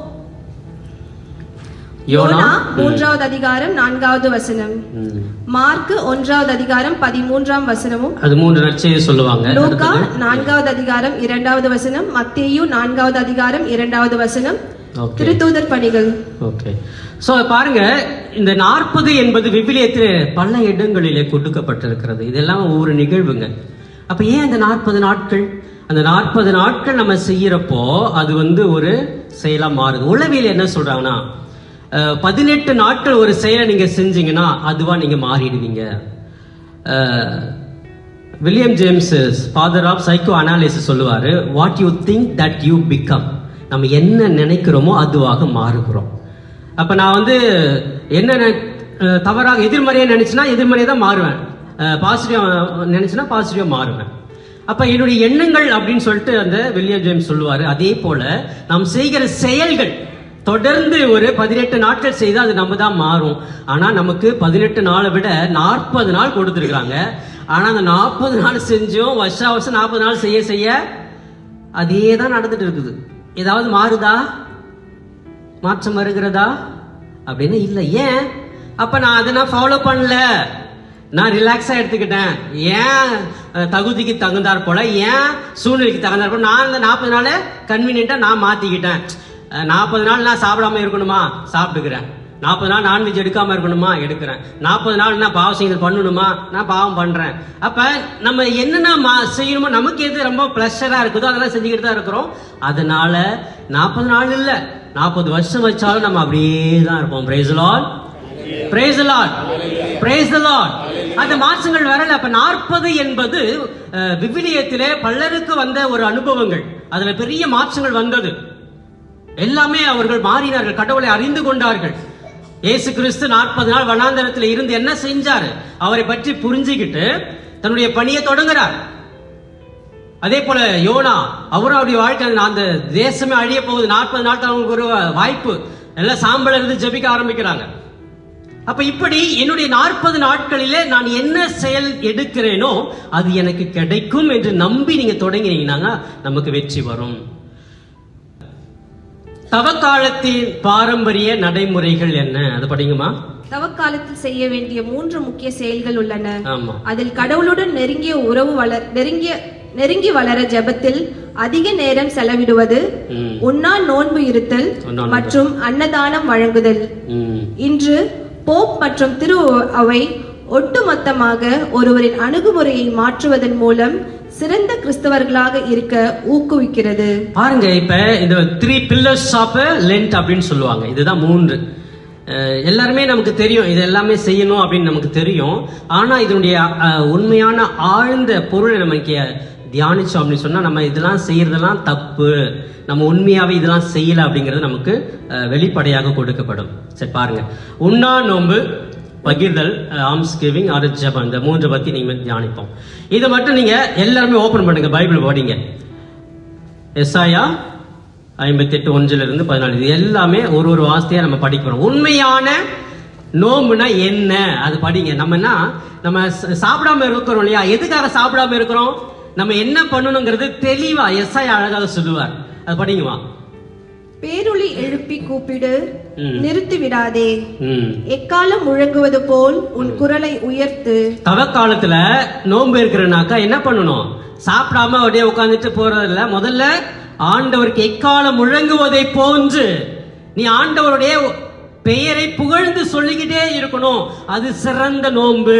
யோனா யோனா மூன்றாவது அதிகாரம் நான்காவது வசனம் ம். மார்க்கு ஒன்றாவது அதிகாரம் பதிமூன்றாம் வசனமும் அது மூன்று நற்செய்தி சொல்லுவாங்க லூக்கா அடுத்தது நான்காவது அதிகாரம் இரண்டாவது வசனம் மத்தேயு நான்காவது அதிகாரம் இரண்டாவது வசனம் ஓகே திருத்தூதர் பணிகள் ஓகே சோ பாருங்க இந்த நாற்பது என்பது விவிலியத்தில் பல இடங்களிலே கொடுக்கப்பட்டிருக்கிறது இதெல்லாம் ஒவ்வொரு நிகழ்வுங்க அப்ப ஏன் அந்த நாற்பது நாட்கள் அந்த நாற்பது நாட்கள் நம்ம செய்யறப்போ அது வந்து ஒரு செயலா மாறுது உளவியல் என்ன சொல்றாங்கன்னா அஹ், பதினெட்டு நாட்கள் ஒரு செயலை நீங்க செஞ்சீங்கன்னா அதுவா நீங்க மாறிடுவீங்க அஹ், William James father of psychoanalysis சொல்லுவாரு what you think that you become நம்ம என்ன நினைக்கிறோமோ அதுவாக மாறுகிறோம் அப்ப நான் வந்து என்ன நெ- அஹ் தவறாக எதிர்மறையா நினைச்சுன்னா எதிர்மறையா தான் மாறுவேன் பாசிட்டிவா நினைச்சுன்னா பாசிட்டிவா மாறுவேன் அப்ப என்னுடைய எண்ணங்கள் அப்படின்னு சொல்லிட்டு அந்த வில்லியம் ஜேம்ஸ் சொல்லுவாரு அதே போல நாம் செய்கிற செயல்கள் தொடர்ந்து ஒரு பதினெட்டு நாட்கள் செய்தால் அது நம்ம தான் மாறும் ஆனா நமக்கு பதினெட்டு நாளை விட நாற்பது நாள் கொடுத்துருக்காங்க ஆனா அந்த நாற்பது நாள் செஞ்சும் வருஷா வருஷம் நாற்பது நாள் செய்ய செய்ய அதே தான் நடந்துட்டு இருக்குது ஏதாவது மாறுதா மாற்றம் வருகிறதா அப்படின்னு இல்லை ஏன் அப்ப நான் அதை நான் ஃபாலோ பண்ணல நான் ரிலாக்ஸா எடுத்துக்கிட்டேன் ஏன் அஹ், தகுதிக்கு தகுந்தாற் போல ஏன் சூழ்நிலைக்கு தகுந்தாற் போல நான் இந்த நாற்பது நாளை கன்வீனியன்ட்டா நான் மாத்திக்கிட்டேன் நாற்பது நாள் நான் சாப்பிடாம இருக்கணுமா சாப்பிட்டுக்கிறேன் நாற்பது நாள் நான்வெஜ் எடுக்காம இருக்கணுமா எடுக்கிறேன் நாற்பது நாள் நான் பாவம் செய்யறது பண்ணணுமா நான் பாவம் பண்றேன் அப்ப நம்ம என்னென்ன மா- செய்யணுமோ நமக்கு எது ரொம்ப ப்ளஷரா இருக்குதோ அதெல்லாம் செஞ்சுக்கிட்டு தான் இருக்கிறோம் அதனால நாற்பது நாள் இல்ல நாற்பது வருஷம் வச்சாலும் நம்ம அப்படியே தான் இருப்போம் praise Lord praise Lord praise Lord அந்த மாற்றங்கள் வரல அப்ப நாற்பது என்பது அஹ், விவிலியத்திலே பலருக்கு வந்த ஒரு அனுபவங்கள் அதுல பெரிய மாற்றங்கள் வந்தது எல்லாமே அவர்கள் மாறினார்கள் கடவுளை அறிந்து கொண்டார்கள் இயேசு கிறிஸ்து நாற்பது நாள் வனாந்தரத்தில் இருந்து என்ன செஞ்சாரு அவரை பற்றி புரிஞ்சுக்கிட்டு தன்னுடைய பணியை தொடங்குறார் அதே போல யோனா அவரும் அவருடைய வாழ்க்கை அந்த தேசமே அழிய போகுது நாற்பது நாட்கள் அவங்களுக்கு ஒரு வாய்ப்பு எல்லாம் சாம்பல் இருந்து ஜெபிக்க ஆரம்பிக்கிறாங்க அப்ப இப்படி என்னுடைய நாற்பது நாட்களிலே நான் என்ன செயல் எடுக்கிறேனோ அது எனக்கு கிடைக்கும் என்று நம்பி நீங்க தொடங்கினீங்கன்னா நமக்கு வெற்றி வரும் தவக்காலத்தின் பாரம்பரிய நடைமுறைகள் என்ன அது படிங்கம்மா தவக்காலத்தில் செய்ய வேண்டிய மூன்று முக்கிய செயல்கள் உள்ளன ஆமா அதில் கடவுளுடன் நெருங்கிய உறவு வளர் நெருங்கிய நெருங்கி வளர ஜெபத்தில் அதிக நேரம் செலவிடுவது ம், உண்ணா நோன்பு இருத்தல் உண்ணா நோன்பு. மற்றும் அன்னதானம் வழங்குதல் ம். இன்று போப் மற்றும் திரு அவை ஒட்டுமொத்தமாக ஒருவரின் அணுகுமுறையை மாற்றுவதன் மூலம் சிறந்த கிறிஸ்தவர்களாக இருக்க ஊக்குவிக்கிறது பாருங்க இப்ப இந்த த்ரீ பில்லர்ஸ் ஆஃப் லென்ட் அப்படின்னு சொல்லுவாங்க இதுதான் மூன்று அஹ், எல்லாருமே நமக்கு தெரியும் இது எல்லாமே செய்யணும் அப்படின்னு நமக்கு தெரியும் ஆனா இதனுடைய அஹ், உண்மையான ஆழ்ந்த பொருளை நமக்கு தியானிச்சோம் அப்படின்னு சொன்னா நம்ம இதெல்லாம் செய்யறதெல்லாம் தப்பு நம்ம உண்மையாவே இதெல்லாம் செய்யல அப்படிங்கிறது நமக்கு அஹ், வெளிப்படையாக கொடுக்கப்படும் சரி பாருங்க உண்ணா நோன்பு பகிர்தல் ஆம்ஸ் கிவிங் ஆர் ஜெபம் இந்த மூன்று பத்தி நீங்க தியானிப்போம் இதை மட்டும் நீங்க எல்லாருமே ஓபன் பண்ணுங்க பைபிள் படிங்க எஸ்ஐயா ஐம்பத்தி எட்டு ஒன்றுல இருந்து பதினாலு இது எல்லாமே ஒரு ஒரு வார்த்தையா நம்ம படிக்கிறோம் உண்மையான நோம்புனா என்ன அது படிங்க நம்மனா நம்ம ச- சாப்பிடாம இருக்கிறோம் இல்லையா எதுக்காக சாப்பிடாம இருக்கிறோம் நம்ம என்ன பண்ணணுங்கிறது தெளிவா எஸ்ஐ அழகாக சொல்லுவார் அது படிங்கம்மா பேருளி எழுப்பி கூப்பிடு ம். நிறுத்தி விடாதே ம் எக்காலம் முழங்குவது போல் உன் குரலை உயர்த்து தவக்காலத்துல நோன்பு இருக்கிறனாக்கா என்ன பண்ணணும் சாப்பிடாம அப்படியே உட்காந்துட்டு போறதில்ல முதல்ல ஆண்டவருக்கு எக்காலம் முழங்குவதை போன்று நீ ஆண்டவருடைய பெயரை புகழ்ந்து சொல்லிக்கிட்டே இருக்கணும் அது சிறந்த நோன்பு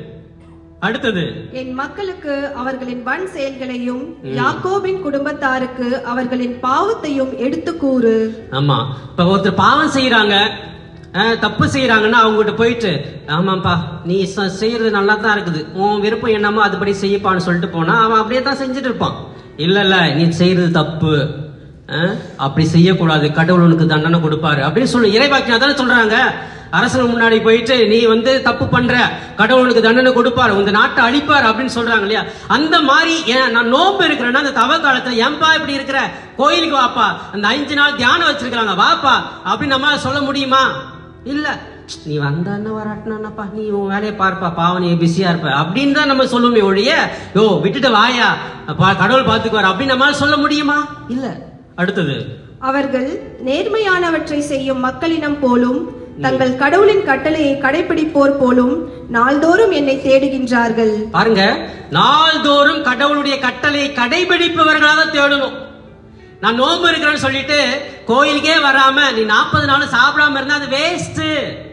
அடுத்தது என் மக்களுக்கு அவர்களின் வன் செயல்களையும் யாக்கோபின் குடும்பத்தாருக்கு அவர்களின் பாவத்தையும் எடுத்து கூறு ஆமா இப்ப ஒருத்தர் பாவம் செய்யறாங்க தப்பு செய்யறாங்கன்னா அவங்ககிட்ட போயிட்டு ஆமாப்பா நீ ச- செய்யறது நல்லா தான் இருக்குது உன் விருப்பம் என்னமோ அதுபடி செய்யப்பான்னு சொல்லிட்டு போனா அவன் அப்படியே தான் செஞ்சுட்டு இருப்பான் இல்ல இல்ல நீ செய்யறது தப்பு அஹ், அப்படி செய்யக்கூடாது கடவுள் உனக்கு தண்டனை கொடுப்பாரு அப்படின்னு சொல்லு இறைவாக்கினா தானே சொல்றாங்க அரசன் முன்னாடி போயிட்டு நீ வந்து தப்பு பண்ற கடவுள் உனக்கு தண்டனை கொடுப்பாரு உங்க நாட்டை அழிப்பார் அப்படின்னு சொல்றாங்க இல்லையா அந்த மாதிரி ஏன் நான் நோன்பு இருக்கிறேன்னா அந்த தவ காலத்துல ஏன்பா இப்படி இருக்கிற கோயிலுக்கு வாப்பா அந்த அஞ்சு நாள் தியானம் வச்சிருக்காங்க வாப்பா அப்படின்னு நம்மளால சொல்ல முடியுமா இல்ல நீ வந்தா என்ன வராட்டினாப்பா நீ உன் வேலையை பார்ப்பா பாவம் நீ பிஸியா இருப்ப அப்படின்னு தான் நம்ம சொல்லுவோமே ஒழிய யோ விட்டுட்டு வாயா பா- கடவுள் பாத்துக்குவார் அப்படின்னு நம்மளால சொல்ல முடியுமா இல்ல அடுத்தது அவர்கள் நேர்மையானவற்றை செய்யும் மக்களினம் போலும் தங்கள் கடவுளின் கட்டளையை கடைபிடிப்போர் போலும் நாள்தோறும் என்னை தேடுகின்றார்கள் பாருங்க நாள்தோறும் கடவுளுடைய கட்டளை கடைபிடிப்பவர்களாக தேடணும் நான் நோன்பு இருக்கிறேன்னு சொல்லிட்டு கோயிலுக்கே வராம நீ நாற்பது நாள் சாப்பிடாம இருந்தா அது வேஸ்ட்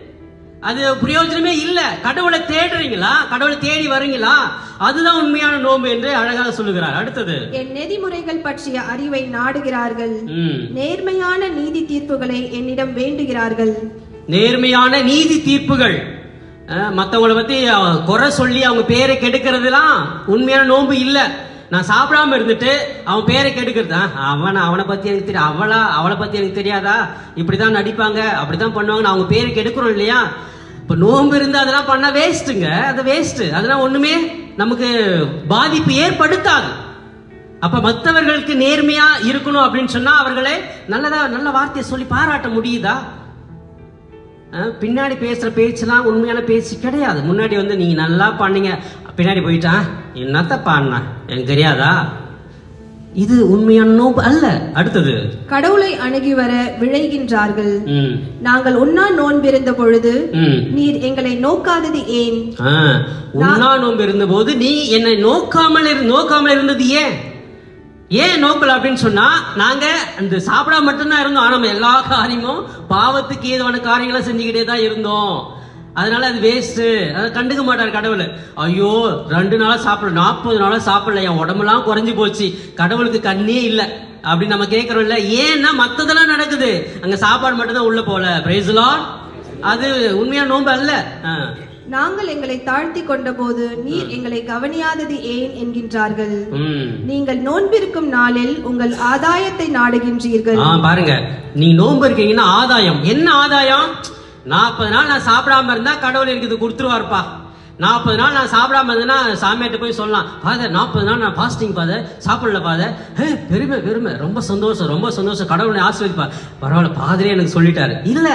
அது பிரயோஜனமே இல்ல கடவுளை தேடுறீங்களா கடவுளை தேடி வரீங்களா அதுதான் உண்மையான நோன்பு என்று அழகாக சொல்லுகிறார் அடுத்தது என் நெறிமுறைகள் பற்றிய அறிவை நாடுகிறார்கள் ம் நேர்மையான நீதி தீர்ப்புகளை என்னிடம் வேண்டுகிறார்கள் நேர்மையான நீதி தீர்ப்புகள் அஹ், மத்தவங்கள பத்தி அஹ், குறை சொல்லி அவங்க பேரை கெடுக்கிறதுலாம் உண்மையான நோன்பு இல்ல நான் சாப்பிடாம இருந்துட்டு அவன் பேரை கெடுக்கிறது அஹ், அவன அவனை பத்தி எனக்கு தெரியும் அவளா அவளை பத்தி எனக்கு தெரியாதா இப்படிதான் நடிப்பாங்க அப்படிதான் பண்ணுவாங்க அவங்க பேரை கெடுக்கிறோம் இல்லையா இப்ப நோன்பு இருந்து அதெல்லாம் பண்ணா வேஸ்ட்டுங்க அது வேஸ்ட் அதெல்லாம் ஒண்ணுமே நமக்கு பாதிப்பு ஏற்படுத்தாது அப்ப மற்றவர்களுக்கு நேர்மையா இருக்கணும் அப்படின்னு சொன்னா அவர்களை நல்லதா நல்ல வார்த்தையை சொல்லி பாராட்ட முடியுதா அஹ், பின்னாடி பேசுற பேச்செல்லாம் உண்மையான பேச்சு கிடையாது முன்னாடி வந்து நீங்க நல்லா பண்ணீங்க பின்னாடி போயிட்டா என்னத்த பாடினா எனக்கு தெரியாதா இது உண்மையான நோம்பு அல்ல அடுத்தது கடவுளை அணுகி வர விழைகின்றார்கள் ம் நாங்கள் உண்ணா நோன்பிருந்த பொழுது ம் நீர் எங்களை நோக்காதது ஏன் ஆ, உண்ணா நோன்பு இருந்தபோது நீ என்னை நோக்காமல் இரு நோக்காமல் இருந்தது ஏன் ஏன் நோக்கல அப்படின்னு சொன்னா நாங்க அந்த சாப்பிடாம மட்டும்தான் இருந்தோம் ஆனா நம்ம எல்லா காரியமும் பாவத்துக்கு ஏதுவான காரியங்களை செஞ்சுக்கிட்டே தான் இருந்தோம் அதனால அது வேஸ்ட் அதை கண்டுக்க மாட்டார் கடவுள் ஐயோ ரெண்டு நாளா சாப்பிடல நாற்பது நாளா சாப்பிடல என் உடம்பெல்லாம் குறைஞ்சு போச்சு கடவுளுக்கு கண்ணே இல்லை அப்படின்னு நம்ம கேட்கறோம்ல ஏன்னா மத்ததெல்லாம் நடக்குது அங்க சாப்பாடு மட்டும் தான் உள்ள போல பிரைஸ் அது உண்மையா நோன்பு அல்ல ஆ. நாங்கள் எங்களை தாழ்த்தி கொண்டபோது நீர் எங்களை கவனியாதது ஏன் என்கின்றார்கள் ம் நீங்கள் நோன்பிருக்கும் நாளில் உங்கள் ஆதாயத்தை நாடுகின்றீர்கள் ஆ பாருங்க நீ நோன்பு இருக்கீங்கன்னா ஆதாயம் என்ன ஆதாயம் நாற்பது நாள் நான் சாப்பிடாம இருந்தா கடவுள் எனக்கு இது கொடுத்துருவாருப்பா நாற்பது நாள் நான் சாப்பிடாம இருந்தேன்னா சாமியார்ட்ட போய் சொல்லலாம் ஃபாதர் நாற்பது நாள் நான் ஃபாஸ்டிங் ஃபாதர் சாப்பிடல ஃபாதர் ஹே பெருமை பெருமை ரொம்ப சந்தோஷம் ரொம்ப சந்தோஷம் கடவுளை ஆசீர்வதிப்பா பரவாயில்ல பாதிரே எனக்கு சொல்லிட்டாரு இல்ல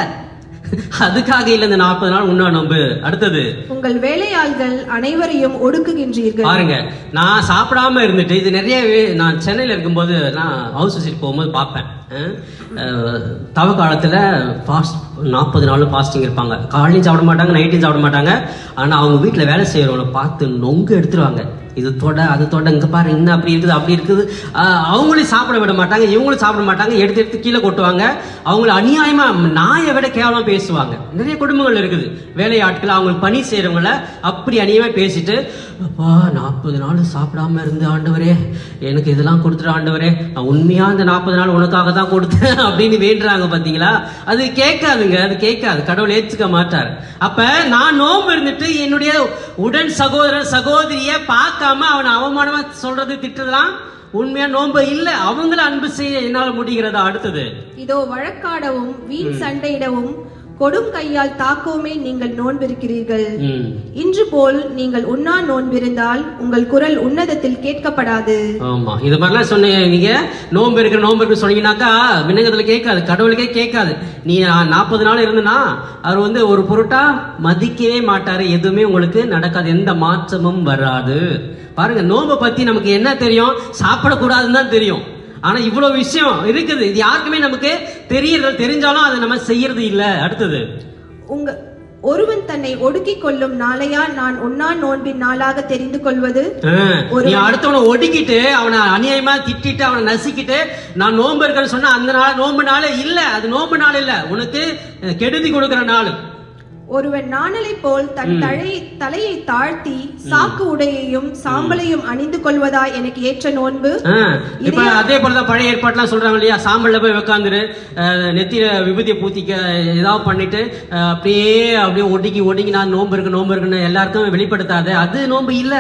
அதுக்காக இல்ல இந்த நாற்பது நாள் உண்ணா நோன்பு அடுத்தது உங்கள் வேலையாள்கள் அனைவரையும் ஒடுக்குகின்றீர்கள் பாருங்க நான் சாப்பிடாம இருந்துட்டு இது நிறைய வே- நான் சென்னையில இருக்கும்போது நான் ஹவுஸ் விசிட் போகும்போது பார்ப்பேன் அஹ், அஹ், தவ காலத்துல ஃபாஸ்ட் நாற்பது நாளும் ஃபாஸ்டிங் இருப்பாங்க காலையும் சாப்பிட மாட்டாங்க நைட்டையும் சாப்பிட மாட்டாங்க ஆனா அவங்க வீட்டுல வேலை செய்யறவங்கள பார்த்து நொங்கு எடுத்துருவாங்க இது தொட அது தொட இங்க பாரு இன்னும் அப்படி இருக்குது அப்படி இருக்குது அஹ், அவங்களையும் சாப்பிட விட மாட்டாங்க இவங்களும் சாப்பிட மாட்டாங்க எடுத்து எடுத்து கீழே கொட்டுவாங்க அவங்கள அநியாயமா நாயை விட கேவலமா பேசுவாங்க நிறைய குடும்பங்கள் இருக்குது வேலையாட்கள் அவங்களுக்கு பணி செய்யறவங்கள அப்படி அநியாயமா பேசிட்டு அப்பா நாற்பது நாள் சாப்பிடாம இருந்து ஆண்டவரே எனக்கு இதெல்லாம் கொடுத்துரு ஆண்டவரே நான் உண்மையா இந்த நாற்பது நாள் உனக்காக தான் கொடுத்தேன் அப்படின்னு வேண்டுறாங்க பாத்தீங்களா அது கேட்காதுங்க அது கேட்காது கடவுள் ஏத்துக்க மாட்டார் அப்ப நான் நோம்பு இருந்துட்டு என்னுடைய உடன் சகோதரர் சகோதரிய பார்க்காம அவனை அவமானமா சொல்றது திட்டுறதுலாம் உண்மையா நோன்பு இல்ல அவங்கள அன்பு செய்ய என்னால முடிகிறதா அடுத்தது இதோ வழக்காடவும் வீண் சண்டையிடவும் கொடும் கையால் தாக்கவுமே நீங்கள் நோன்பிருக்கிறீர்கள் ம் இன்று போல் நீங்கள் உண்ணா நோன்பிருந்தால் உங்கள் குரல் உன்னதத்தில் கேட்கப்படாது ஆமா இது மாதிரிலாம் சொன்னீங்க நீங்க நோன்பு இருக்கிற நோன்பு இருக்கு சொன்னீங்கன்னாக்கா விண்ணகத்துல கேட்காது கடவுளுக்கே கேட்காது நீ நாற்பது நாள் இருந்தனா அவர் வந்து ஒரு பொருட்டா மதிக்கவே மாட்டாரு எதுவுமே உங்களுக்கு நடக்காது எந்த மாற்றமும் வராது பாருங்க நோன்பை பத்தி நமக்கு என்ன தெரியும் சாப்பிடக்கூடாதுன்னு தான் தெரியும் ஆனா இவ்வளவு விஷயம் இருக்குது இது யாருக்குமே நமக்கு தெரியறது தெரிஞ்சாலும் அதை நம்ம செய்யறது இல்ல அடுத்தது உங்க ஒருவன் தன்னை ஒடுக்கிக் கொள்ளும் நாளையா நான் உண்ணா நோன்பின் நாளாக தெரிந்து கொள்வது ஆ, நீ அடுத்தவனை ஒடுக்கிட்டு அவனை அநியாயமா திட்டிட்டு அவனை நசுக்கிட்டு நான் நோன்பு இருக்கேன்னு சொன்னா அந்த நாள் நோன்பு நாள் இல்ல அது நோன்பு நாள் இல்ல உனக்கு அஹ், கெடுதி கொடுக்கிற நாள் ஒருவன் நாணலை போல் தன் தலை தலையை தாழ்த்தி சாக்கு உடையையும் சாம்பலையும் அணிந்து கொள்வதா எனக்கு ஏற்ற நோன்பு ஆ, இப்ப அதே போலதான் பழைய ஏற்பாட்டுலாம் சொல்றாங்க இல்லையா சாம்பல்ல போய் உட்காந்துரு நெத்தியில விபூதியை பூத்திக்க ஏதாவது பண்ணிட்டு அஹ், அப்படியே அப்படியே ஒடுக்கி ஒடுங்கி நான் நோன்பு இருக்கு நோன்பு இருக்குன்னு எல்லாருக்கும் வெளிப்படுத்தாத அது நோன்பு இல்ல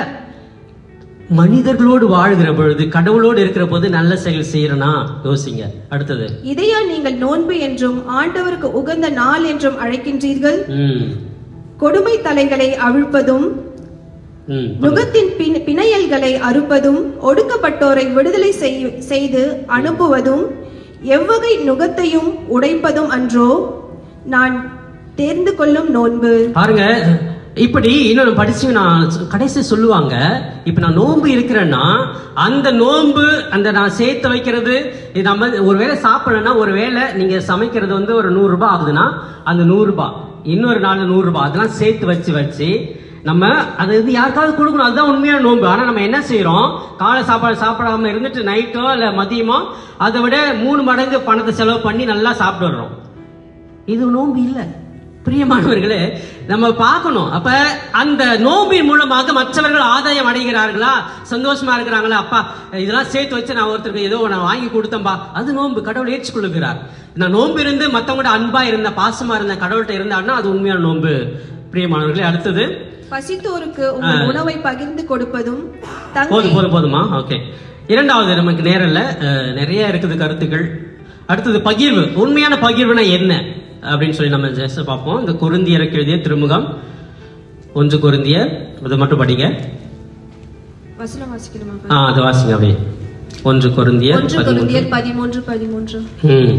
மனிதர்களோடு வாழ்கிற பொழுது கடவுளோடு இருக்கிற போது நல்ல செயல் செய்யறனா யோசிங்க அடுத்தது இதையா நீங்கள் நோன்பு என்றும் ஆண்டவருக்கு உகந்த நாள் என்றும் அழைக்கின்றீர்கள் ம் கொடுமை தலைகளை அவிழ்ப்பதும் ம் நுகத்தின் பின் பிணையல்களை அறுப்பதும் ஒடுக்கப்பட்டோரை விடுதலை செய்- செய்து அனுப்புவதும் எவ்வகை நுகத்தையும் உடைப்பதும் அன்றோ நான் தேர்ந்து கொள்ளும் நோன்பு பாருங்க இப்படி இன்னொன்று படிச்சு நான் கடைசி சொல்லுவாங்க இப்ப நான் நோன்பு இருக்கிறேன்னா அந்த நோன்பு அந்த நான் சேர்த்து வைக்கிறது இது நம்ம ஒருவேளை சாப்பிடலன்னா ஒருவேளை நீங்க சமைக்கிறது வந்து ஒரு நூறு ரூபாய் ஆகுதுன்னா அந்த நூறு ரூபாய் இன்னொரு நாள் நூறு ரூபாய் அதெல்லாம் சேர்த்து வச்சு வச்சு நம்ம அது இது யாருக்காவது கொடுக்கணும் அதுதான் உண்மையான நோன்பு ஆனா நம்ம என்ன செய்யறோம் காலை சாப்பாடு சாப்பிடாம இருந்துட்டு நைட்டோ இல்ல மதியமோ அதை விட மூணு மடங்கு பணத்தை செலவு பண்ணி நல்லா சாப்பிட்டு வர்றோம் இது நோன்பு இல்ல பிரியமானவர்களே நம்ம பார்க்கணும் அப்ப அந்த நோம்பின் மூலமாக மற்றவர்கள் ஆதாயம் அடைகிறார்களா சந்தோஷமா இருக்கிறாங்களா அப்பா இதெல்லாம் சேர்த்து வச்சு நான் ஒருத்தருக்கு ஏதோ நான் வாங்கி கொடுத்தேன்பா அது நோன்பு கடவுள் ஏற்றுக்கொள்ளுகிறார் நான் நோன்பு இருந்து மத்தவங்களோட அன்பா இருந்த பாசமா இருந்த கடவுள்கிட்ட இருந்தாருன்னா அது உண்மையான நோன்பு பிரியமானவர்களே அடுத்தது பசித்தோருக்கு உங்கள் உணவை பகிர்ந்து கொடுப்பதும் தங்கை போதும் போதும் போதுமா ஓகே இரண்டாவது நமக்கு நேரம் இல்ல அஹ், நிறைய இருக்குது கருத்துக்கள் அடுத்தது பகிர்வு உண்மையான பகிர்வுனா என்ன அப்படின்னு சொல்லி நம்ம ஜெஸ்ட் பார்ப்போம் இந்த குருந்தியருக்கு எழுதிய திருமுகம் ஒன்று குருந்தியர் அது மட்டும் படிங்க வசனம் வாசிக்கணுமா ஆ அது வாசிங்க அப்படியே ஒன்று குருந்தியர் ஒன்று பதிமூன்று. கொரிந்தியர் பதிமூன்று பதிமூன்று ம்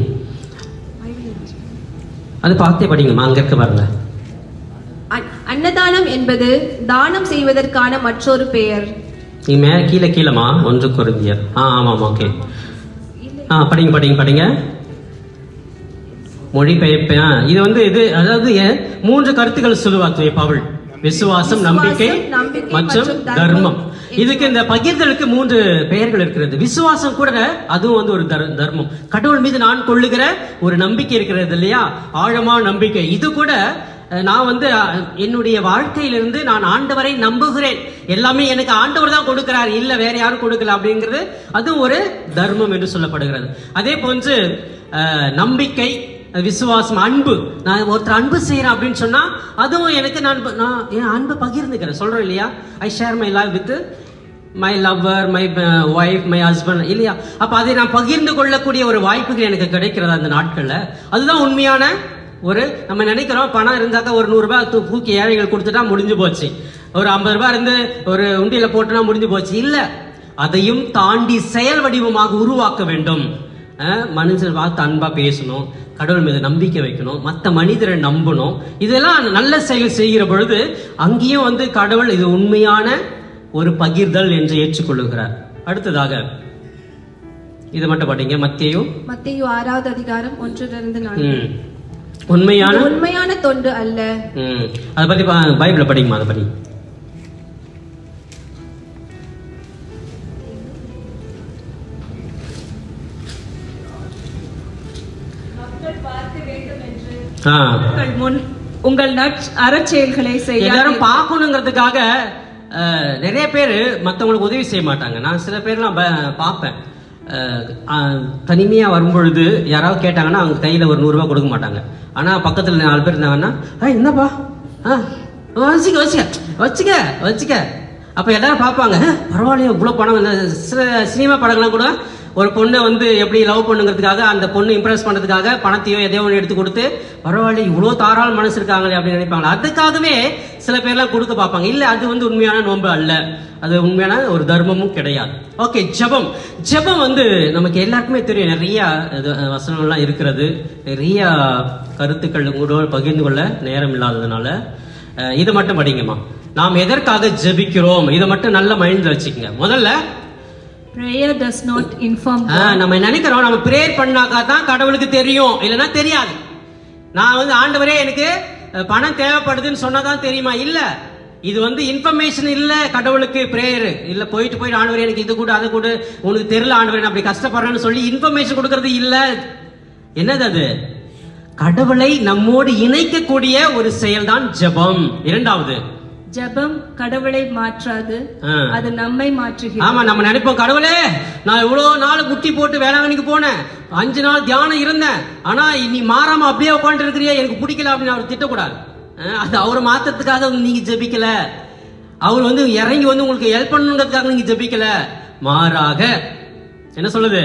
அது பார்த்தே படிங்கம்மா அங்க இருக்க பாருங்க அன்- அன்னதானம் என்பது தானம் செய்வதற்கான மற்றொரு பெயர் நீங்க மே கீழே கீழேமா ஒன்று குருந்தியர் ஆ ஆமாம் ஓகே ஆ படிங்க படிங்க படிங்க மொழிபெயர்ப்பு ஆ, இது வந்து இது அதாவது ஏ- மூன்று கருத்துக்கள் சொல்லுவார் பவுல் விசுவாசம் நம்பிக்கை நம்பிக்கை மற்றும் மற்றும் தர்மம் தர்மம். இதுக்கு இந்த பகிர்தலுக்கு மூன்று பெயர்கள் இருக்கிறது விசுவாசம் கூட அதுவும் வந்து ஒரு தர்- தர்மம் கடவுள் மீது நான் கொள்ளுகிற ஒரு நம்பிக்கை இருக்கிறது இல்லையா ஆழமான நம்பிக்கை இது கூட அஹ், நான் வந்து அஹ், என்னுடைய வாழ்க்கையிலிருந்து நான் ஆண்டவரை நம்புகிறேன் எல்லாமே எனக்கு ஆண்டவர் தான் கொடுக்கிறார் இல்ல வேற யாரும் கொடுக்கல அப்படிங்கிறது அதுவும் ஒரு தர்மம் என்று சொல்லப்படுகிறது அதே போன்று அஹ், நம்பிக்கை விசுவாசம் அன்பு நான் ஒருத்தர் அன்பு செய்யறேன் அப்படின்னு சொன்னா அதுவும் எனக்கு நான் ப- நான் என் அன்பை பகிர்ந்துக்கிறேன் சொல்றேன் இல்லையா I share my love with my lover my wife my husband இல்லையா அப்ப அதை நான் பகிர்ந்து கொள்ளக்கூடிய ஒரு வாய்ப்புகள் எனக்கு கிடைக்கிறது அந்த நாட்கள்ல அதுதான் உண்மையான ஒரு நம்ம நினைக்கிறோம் பணம் இருந்தாக்கா ஒரு நூறு ரூபாய் தூ- தூக்கி ஏழைகள் கொடுத்துட்டா முடிஞ்சு போச்சு ஒரு ஐம்பது ரூபாய் இருந்து ஒரு உண்டியில போட்டுனா முடிஞ்சு போச்சு இல்ல அதையும் தாண்டி செயல் வடிவமாக உருவாக்க வேண்டும் அஹ் மனுஷன் பார்த்து அன்பா பேசணும் கடவுள் மீது நம்பிக்கை வைக்கணும் மற்ற மனிதரை நம்பணும் இதெல்லாம் நல்ல செயல் செய்கிற பொழுது அங்கேயும் வந்து கடவுள் இது உண்மையான ஒரு பகிர்தல் என்று ஏற்றுக்கொள்ளுகிறார் அடுத்ததாக இது மட்டும் பாட்டீங்க மத்தியும் மத்தேயு ஆறாவது அதிகாரம் ஒன்றிலிருந்து நான்கு ம். உண்மையான இது உண்மையான தொண்டு அல்ல ம். அதை பத்தி பா- பைபிளை படிக்குமா அதை படி மக்கள் பார்க்க வேண்டும் என்று ஆ. உங்கள் முன் உங்கள் நற் அறச்செயல்களை செய்ய எல்லாரும் பார்க்கணுங்கிறதுக்காக அஹ், நிறைய பேர் மற்றவங்களுக்கு உதவி செய்ய மாட்டாங்க நான் சில பேர்லாம் ப- பார்ப்பேன் அஹ், அஹ், தனிமையா வரும்பொழுது யாராவது கேட்டாங்கன்னா அவங்க கையில ஒரு நூறு ரூபாய் கொடுக்க மாட்டாங்க ஆனா பக்கத்துல நாலு பேர் இருந்தாங்கன்னா "ஏய், என்னப்பா ஆ, வச்சுக்க வச்சுக்க வச்சுக்க வச்சுக்க அப்ப எல்லாரும் பார்ப்பாங்க "ஆ, பரவாயில்லையே இவ்வளவு பணம் இந்த சில சினிமா படங்கள்லாம் கூட ஒரு பொண்ணை வந்து எப்படி லவ் பண்ணுங்கிறதுக்காக அந்த பொண்ணு இம்ப்ரெஸ் பண்றதுக்காக பணத்தையோ எதையோ ஒன்று எடுத்து கொடுத்து பரவாயில்ல இவ்வளோ தாராள மனசு இருக்காங்களே அப்படின்னு நினைப்பாங்க அதுக்காகவே சில பேர்லாம் கொடுக்க பார்ப்பாங்க இல்ல அது வந்து உண்மையான நோன்பு அல்ல அது உண்மையான ஒரு தர்மமும் கிடையாது ஓகே ஜெபம் ஜெபம் வந்து நமக்கு எல்லாருக்குமே தெரியும் நிறைய இது, வசனங்கள்லாம் இருக்கிறது நிறைய கருத்துக்கள் உங்களோட பகிர்ந்து கொள்ள நேரம் இல்லாததுனால அஹ், இது மட்டும் படிங்கம்மா நாம் எதற்காக ஜெபிக்கிறோம் இதை மட்டும் நல்ல மைண்ட்ல வச்சுக்கோங்க முதல்ல prayer does not inform ஆ, நம்ம நினைக்கிறோம் நம்ம பிரேயர் பண்ணாக்கா தான் கடவுளுக்கு தெரியும் இல்லைன்னா தெரியாது நான் வந்து ஆண்டவரே எனக்கு அஹ், பணம் தேவைப்படுதுன்னு சொன்னாதான் தெரியுமா இல்ல இது வந்து இன்ஃபர்மேஷன் இல்ல கடவுளுக்கு பிரேயர் இல்ல போயிட்டு போயிட்டு ஆண்டவரே எனக்கு இது கூட அது கூட உனக்கு தெரியல ஆண்டவரே நான் அப்படி கஷ்டப்படுறேன்னு சொல்லி இன்ஃபர்மேஷன் கொடுக்கறது இல்ல என்னது அது கடவுளை நம்மோடு இணைக்கக்கூடிய ஒரு செயல்தான் ஜெபம் இரண்டாவது ஜெபம் கடவுளை மாற்றாது ஆ. அது நம்மை மாற்றுகிறது ஆமா நம்ம நினைப்போம் கடவுளே நான் இவ்வளவு நாள் முட்டி போட்டு வேளாங்கண்ணிக்கு போனேன் அஞ்சு நாள் தியானம் இருந்தேன் ஆனா நீ மாறாம அப்படியே உட்காந்து இருக்கிறியா எனக்கு பிடிக்கல அப்படின்னு அவர் திட்டக்கூடாது அஹ் அது அவரை மாத்தறதுக்காக நீங்க ஜெபிக்கல அவர் வந்து இறங்கி வந்து உங்களுக்கு ஹெல்ப் பண்ணணுங்கிறதுக்காக நீங்க ஜெபிக்கல மாறாக என்ன சொல்லுது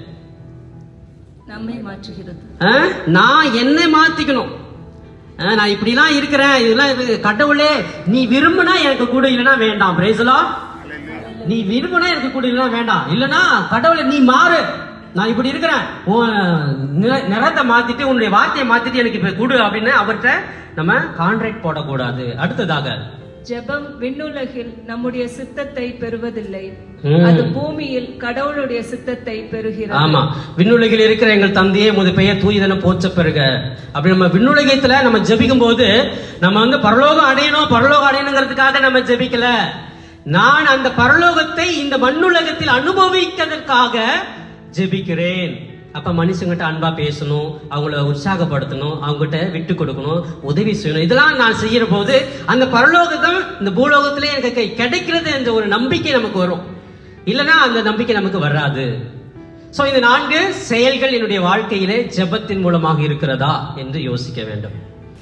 நம்மை மாற்றுகிறது அஹ் நான் என்னை மாத்திக்கணும் அஹ் நான் இப்படிலாம் இருக்கிறேன் இதெல்லாம் இது கடவுளே நீ விரும்பினா எனக்கு கூட இல்லைன்னா வேண்டாம் பிரேசலா நீ விரும்பினா எனக்கு கூட இல்லைன்னா வேண்டாம் இல்லைன்னா கடவுளை நீ மாறு நான் இப்படி இருக்கிறேன் உன் நிற- நிறத்தை மாத்திட்டு உன்னுடைய வார்த்தையை மாத்திட்டு எனக்கு இப்ப கொடு அப்படின்னு அவர்கிட்ட நம்ம கான்ட்ராக்ட் போடக்கூடாது அடுத்ததாக ஜெபம் விண்ணுலகில் நம்முடைய சித்தத்தை பெறுவதில்லை ம். அது பூமியில் கடவுளுடைய சித்தத்தை பெறுகிறது ஆமா விண்ணுலகில் இருக்கிற எங்கள் தந்தையே முது பெயர் தூயதன போச்ச பெருக அப்படி நம்ம விண்ணுலகத்துல நம்ம ஜெபிக்கும் போது நம்ம வந்து பரலோகம் அடையணும் பரலோகம் அடையணுங்கிறதுக்காக நம்ம ஜெபிக்கல நான் அந்த பரலோகத்தை இந்த மண்ணுலகத்தில் அனுபவிக்கிறதுக்காக ஜெபிக்கிறேன் அப்ப மனுஷங்கிட்ட அன்பா பேசணும் அவங்கள உற்சாகப்படுத்தணும் அவங்ககிட்ட விட்டு கொடுக்கணும் உதவி செய்யணும் இதெல்லாம் நான் செய்யற போது அந்த பரலோகத்தம் இந்த பூலோகத்திலே எனக்கு கை- கிடைக்கிறது என்ற ஒரு நம்பிக்கை நமக்கு வரும் இல்லைன்னா அந்த நம்பிக்கை நமக்கு வராது சோ இந்த நான்கு செயல்கள் என்னுடைய வாழ்க்கையிலே ஜெபத்தின் மூலமாக இருக்கிறதா என்று யோசிக்க வேண்டும்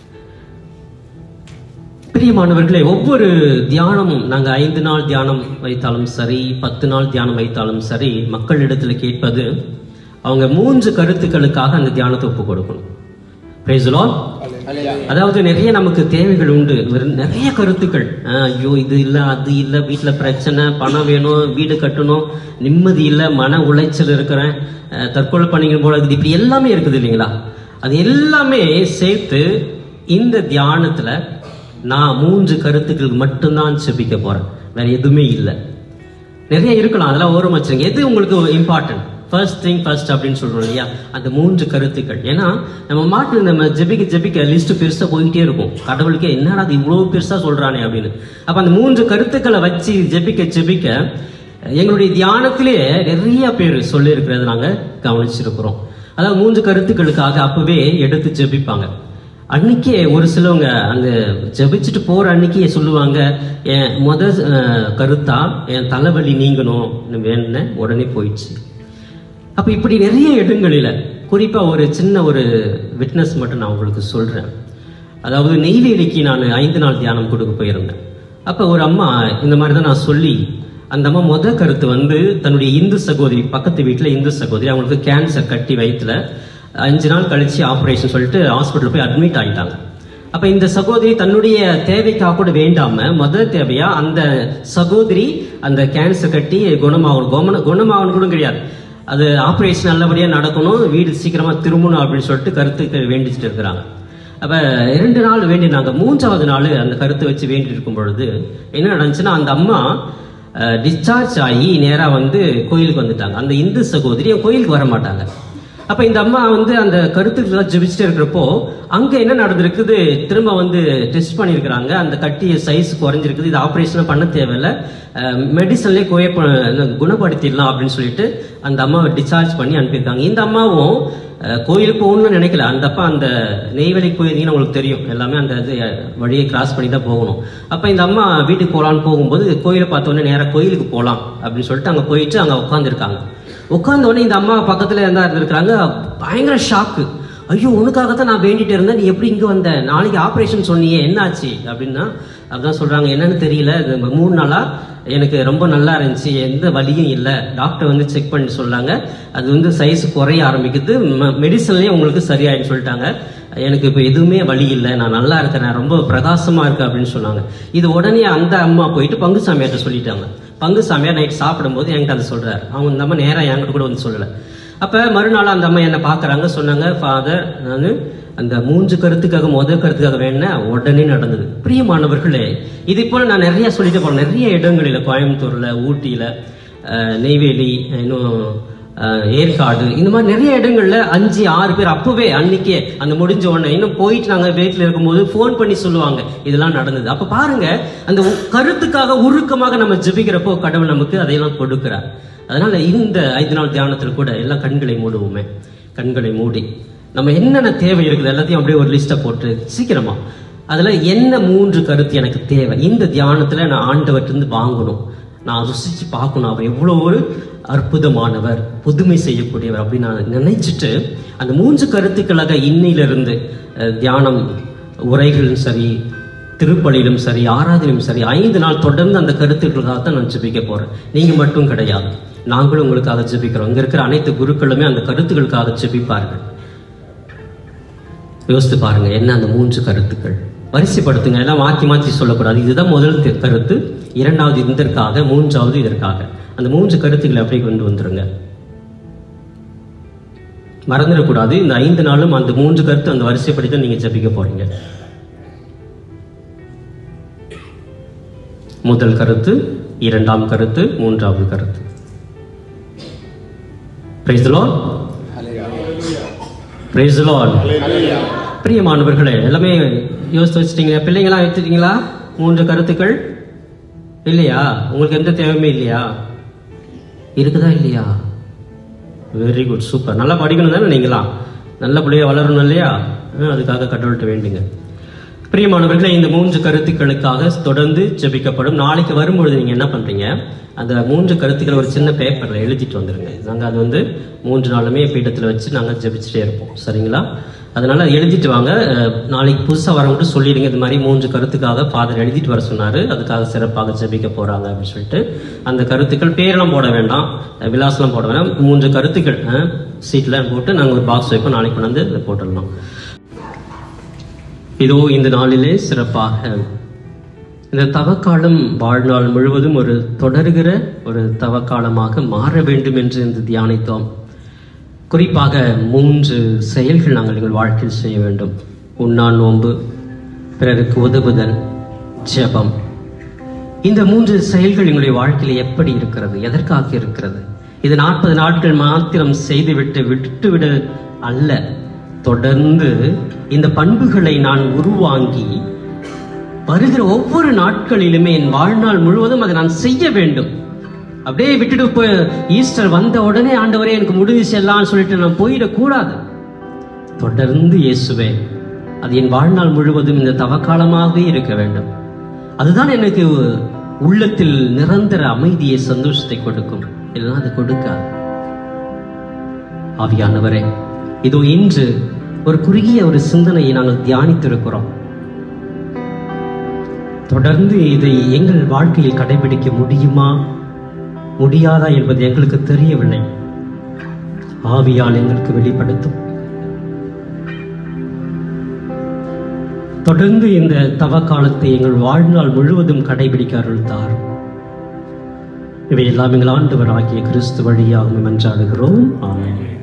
பிரியமானவர்களே ஒவ்வொரு தியானமும் நாங்க ஐந்து நாள் தியானம் வைத்தாலும் சரி பத்து நாள் தியானம் வைத்தாலும் சரி மக்களிடத்துல கேட்பது அவங்க மூன்று கருத்துக்களுக்காக அந்த தியானத்தை ஒப்பு கொடுக்கணும் Praise the Lord. அதாவது நிறைய நமக்கு தேவைகள் உண்டு வெறும் நிறைய கருத்துக்கள் ஆஹ் ஐயோ இது இல்ல அது இல்ல வீட்டுல பிரச்சனை பணம் வேணும் வீடு கட்டணும் நிம்மதி இல்ல மன உளைச்சல் இருக்கிறேன் ஆஹ் தற்கொலை பண்ணிக்கணும் போல இருக்குது இப்படி எல்லாமே இருக்குது இல்லைங்களா அது எல்லாமே சேர்த்து இந்த தியானத்துல நான் மூன்று கருத்துக்களுக்கு மட்டும்தான் செபிக்க போறேன் வேற எதுவுமே இல்லை நிறைய இருக்கலாம் அதெல்லாம் ஓரம் வச்சிருங்க எது உங்களுக்கு இம்பார்ட்டன்ட் ஃபர்ஸ்ட் திங் ஃபர்ஸ்ட் அப்படின்னு சொல்றோம் இல்லையா அந்த மூன்று கருத்துக்கள் ஏன்னா நம்ம மாட்டு நம்ம ஜெபிக்க ஜெபிக்க லிஸ்ட் பெருசா போயிட்டே இருக்கும் கடவுளுக்கே என்னடா அது இவ்வளவு பெருசா சொல்றானே அப்படின்னு அப்ப அந்த மூன்று கருத்துக்களை வச்சு ஜெபிக்க ஜெபிக்க எங்களுடைய தியானத்திலே நிறைய பேர் சொல்லி இருக்கிறத நாங்க கவனிச்சிருக்கிறோம் அதாவது மூன்று கருத்துக்களுக்காக அப்பவே எடுத்து ஜெபிப்பாங்க அன்னைக்கே ஒரு சிலவங்க அந்த ஜெபிச்சுட்டு போற அன்னைக்கே சொல்லுவாங்க என் முத அஹ், கருத்தா என் தலைவலி நீங்கணும் வேணுன உடனே போயிடுச்சு அப்ப இப்படி நிறைய இடங்களில குறிப்பா ஒரு சின்ன ஒரு விட்னஸ் மட்டும் நான் உங்களுக்கு சொல்றேன் அதாவது நெய்வேலிக்கு நான் ஐந்து நாள் தியானம் கொடுக்க போயிருந்தேன் அப்ப ஒரு அம்மா இந்த மாதிரி தான் நான் சொல்லி அந்த அம்மா முத கருத்து வந்து தன்னுடைய இந்து சகோதரி பக்கத்து வீட்டுல இந்து சகோதரி அவங்களுக்கு கேன்சர் கட்டி வயித்துல அஞ்சு நாள் கழிச்சு ஆபரேஷன் சொல்லிட்டு ஹாஸ்பிட்டல் போய் அட்மிட் ஆகிட்டாங்க அப்ப இந்த சகோதரி தன்னுடைய தேவைக்காக கூட வேண்டாம முதல் தேவையா அந்த சகோதரி அந்த கேன்சர் கட்டி குணமாகணும் குண குணமாகணும் கூட கிடையாது அது ஆபரேஷன் நல்லபடியா நடக்கணும் வீடு சீக்கிரமா திரும்பணும் அப்படின்னு சொல்லிட்டு கருத்துக்கு வேண்டிச்சுட்டு இருக்கிறாங்க அப்ப இரண்டு நாள் வேண்டினாங்க மூன்றாவது நாள் அந்த கருத்தை வச்சு வேண்டிட்டு இருக்கும் பொழுது என்ன நடந்துச்சுன்னா அந்த அம்மா டிஸ்சார்ஜ் ஆகி நேரா வந்து கோயிலுக்கு வந்துட்டாங்க அந்த இந்து சகோதரி கோயிலுக்கு வர மாட்டாங்க அப்ப இந்த அம்மா வந்து அந்த கருத்துக்கெல்லாம் ஜெபிச்சுட்டே இருக்கிறப்போ அங்க என்ன நடந்திருக்குது திரும்ப வந்து டெஸ்ட் பண்ணியிருக்கிறாங்க அந்த கட்டிய சைஸ் குறைஞ்சிருக்குது இது ஆபரேஷன் பண்ண தேவையில்ல மெடிசன்லேயே குயப்ப குணப்படுத்திடலாம் அப்படின்னு சொல்லிட்டு அந்த அம்மாவை டிஸ்சார்ஜ் பண்ணி அனுப்பியிருக்காங்க இந்த அம்மாவும் அஹ், கோயிலுக்கு போகணும்னு நினைக்கல அந்த அப்பா அந்த நெய்வேலிக்கு போயிருந்தீங்கன்னா உங்களுக்கு தெரியும் எல்லாமே அந்த இது அஹ், வழியை கிராஸ் பண்ணி தான் போகணும் அப்ப இந்த அம்மா வீட்டுக்கு போகலான்னு போகும்போது கோயிலை பார்த்த உடனே நேரா கோயிலுக்கு போகலாம் அப்படின்னு சொல்லிட்டு அங்க போயிட்டு அங்க உட்காந்துருக்காங்க உட்கார்ந்த உடனே இந்த அம்மா பக்கத்துல இருந்தா இருந்திருக்காங்க பயங்கர ஷாக்கு ஐயோ உனக்காகத்தான் நான் வேண்டிட்டு இருந்தேன் நீ எப்படி இங்க வந்த நாளைக்கு ஆபரேஷன் சொன்னியே என்னாச்சு அப்படின்னா அதான் சொல்றாங்க என்னன்னு தெரியல இது மூணு நாளா எனக்கு ரொம்ப நல்லா இருந்துச்சு எந்த வலியும் இல்லை டாக்டர் வந்து செக் பண்ணி சொன்னாங்க அது வந்து சைஸ் குறைய ஆரம்பிக்குது மெடிசன்லயே உங்களுக்கு சரியாயின்னு சொல்லிட்டாங்க எனக்கு இப்போ எதுவுமே வலி இல்லை நான் நல்லா இருக்கேன் நான் ரொம்ப பிரகாசமா இருக்கேன் அப்படின்னு சொன்னாங்க இது உடனே அந்த அம்மா போயிட்டு பங்குசாமியார்ட்ட சொல்லிட்டாங்க பங்குசாமியார் நைட் சாப்பிடும்போது என்கிட்ட அதை சொல்றாரு அவங்க இந்த அம்மா நேரா என்கிட்ட கூட வந்து சொல்லல அப்ப மறுநாள் அந்த அம்மா என்ன பாக்குறாங்க சொன்னாங்க ஃபாதர் நான் அந்த மூன்று கருத்துக்காக முதல் கருத்துக்காக வேணா உடனே நடந்தது பிரியமானவர்களே இதே போல நான் நிறைய சொல்லிட்டு போறேன் நிறைய இடங்களில கோயம்புத்தூர்ல ஊட்டியில அஹ், நெய்வேலி இன்னும் அஹ், ஏற்காடு இந்த மாதிரி நிறைய இடங்கள்ல அஞ்சு ஆறு பேர் அப்பவே அன்னைக்கே அந்த முடிஞ்ச உடனே இன்னும் போயிட்டு நாங்க வீட்டுல இருக்கும்போது ஃபோன் பண்ணி சொல்லுவாங்க இதெல்லாம் நடந்தது அப்ப பாருங்க அந்த உ- கருத்துக்காக உருக்கமாக நம்ம ஜெபிக்கிறப்போ கடவுள் நமக்கு அதையெல்லாம் கொடுக்கிறார் அதனால இந்த ஐந்து நாள் தியானத்தில் கூட எல்லாம் கண்களை மூடுவோமே கண்களை மூடி நம்ம என்னென்ன தேவை இருக்குது எல்லாத்தையும் அப்படியே ஒரு லிஸ்ட்டை போட்டு சீக்கிரமா அதுல என்ன மூன்று கருத்து எனக்கு தேவை இந்த தியானத்துல நான் ஆண்டவர்கிட்ட வாங்கணும் நான் ருசிச்சு பார்க்கணும் அவர் எவ்வளவு ஒரு அற்புதமானவர் புதுமை செய்யக்கூடியவர் அப்படின்னு நான் நினைச்சிட்டு அந்த மூன்று கருத்துக்களாக இன்னையிலிருந்து அஹ், தியானம் உரைகளும் சரி திருப்பலியிலும் சரி ஆராதனையும் சரி ஐந்து நாள் தொடர்ந்து அந்த கருத்துக்களுக்காக தான் நான் ஜெபிக்க போறேன் நீங்க மட்டும் கிடையாது நாங்களும் உங்களுக்காக ஜெபிக்கிறோம் இங்க இருக்கிற அனைத்து குருக்களுமே அந்த கருத்துக்களுக்காக ஜெபிப்பார்கள் யோசித்து பாருங்க என்ன அந்த மூன்று கருத்துக்கள் வரிசைப்படுத்துங்க எல்லாம் மாற்றி மாற்றி சொல்லக்கூடாது இதுதான் முதல் தி- கருத்து இரண்டாவது இதற்காக மூன்றாவது இதற்காக அந்த மூன்று கருத்துக்களை அப்படியே கொண்டு வந்துருங்க மறந்துடக்கூடாது இந்த ஐந்து நாளும் அந்த மூன்று கருத்து அந்த வரிசைப்படி தான் நீங்க ஜெபிக்க போறீங்க முதல் கருத்து இரண்டாம் கருத்து மூன்றாவது கருத்து Praise the Lord. Praise the Lord. பிரியமானவர்களே எல்லாமே யோசித்து வச்சிட்டீங்களா பிள்ளைங்களாம் எடுத்துட்டீங்களா மூன்று கருத்துக்கள் இல்லையா உங்களுக்கு எந்த தேவையுமே இல்லையா இருக்குதா இல்லையா வெரி குட் சூப்பர் நல்லா படிக்கணும் தானே நீங்களாம் நல்ல பிள்ளைய வளரணும் இல்லையா ஆ, அதுக்காக கடவுள்கிட்ட வேண்டுங்க பிரியமானவர்களே இந்த மூன்று கருத்துக்களுக்காக தொடர்ந்து ஜெபிக்கப்படும் நாளைக்கு வரும்பொழுது நீங்க என்ன பண்றீங்க அந்த மூன்று கருத்துக்களை ஒரு சின்ன பேப்பர்ல எழுதிட்டு வந்துருங்க நாங்க அது வந்து மூன்று நாளுமே பீடத்துல வச்சு நாங்க ஜெபிச்சுட்டே இருப்போம் சரிங்களா அதனால அதை எழுதிட்டு வாங்க அஹ், நாளைக்கு புதுசா வரவங்க சொல்லிடுங்க இந்த மாதிரி மூன்று கருத்துக்காக ஃபாதர் எழுதிட்டு வர சொன்னாரு அதுக்காக சிறப்பாக ஜெபிக்க போறாங்க அப்படின்னு சொல்லிட்டு அந்த கருத்துக்கள் பேரெல்லாம் போட வேண்டாம் அஹ், விலாசம்லாம் போட வேண்டாம் மூன்று கருத்துக்கள் சீட்ல போட்டு நாங்க ஒரு பாக்ஸ் வைப்போம் நாளைக்கு கொண்டாந்து இதை போட்டுடலாம் இதோ இந்த நாளிலே சிறப்பாக இந்த தவக்காலம் வாழ்நாள் முழுவதும் ஒரு தொடர்கிற ஒரு தவக்காலமாக மாற வேண்டும் என்று இந்த தியானித்தோம் குறிப்பாக மூன்று செயல்கள் நாங்கள் எங்கள் வாழ்க்கையில் செய்ய வேண்டும் உண்ணா நோன்பு பிறருக்கு உதவுதல் ஜெபம் இந்த மூன்று செயல்கள் எங்களுடைய வாழ்க்கையில் எப்படி இருக்கிறது எதற்காக இருக்கிறது இது நாற்பது நாட்கள் மாத்திரம் செய்துவிட்டு விட்டுவிட அல்ல தொடர்ந்து இந்த பண்புகளை நான் உருவாங்கி வருகிற ஒவ்வொரு நாட்களிலுமே என் வாழ்நாள் முழுவதும் அதை நான் செய்ய வேண்டும் அப்படியே விட்டுட்டு போய் ஈஸ்டர் வந்த உடனே ஆண்டவரே எனக்கு முடிஞ்சிச்சு எல்லாம் சொல்லிட்டு நான் போயிடக்கூடாது தொடர்ந்து இயேசுவே அது என் வாழ்நாள் முழுவதும் இந்த தவக்காலமாகவே இருக்க வேண்டும் அதுதான் எனக்கு உள்ளத்தில் நிரந்தர அமைதியை சந்தோஷத்தை கொடுக்கும் இல்லைன்னா அது கொடுக்காது ஆவியானவரே இதோ இன்று ஒரு குறுகிய ஒரு சிந்தனையை நாங்கள் தியானித்திருக்கிறோம் தொடர்ந்து இதை எங்கள் வாழ்க்கையில் கடைபிடிக்க முடியுமா முடியாதா என்பது எங்களுக்கு தெரியவில்லை ஆவியால் எங்களுக்கு வெளிப்படுத்தும் தொடர்ந்து இந்த தவ காலத்தை எங்கள் வாழ்நாள் முழுவதும் கடைபிடிக்க அருள் தாரும் இவை எல்லாம் எங்கள் ஆண்டவராகிய கிறிஸ்து வழியாக மன்றாடுகிறோம் ஆமென்